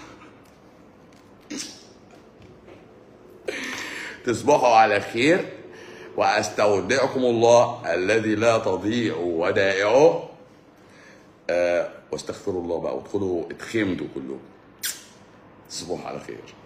تصبحوا على خير واستودعكم الله الذي لا تضيع ودائعه آه واستغفروا الله بقى وادخلوا اتخمدوا كلكم تصبحوا على خير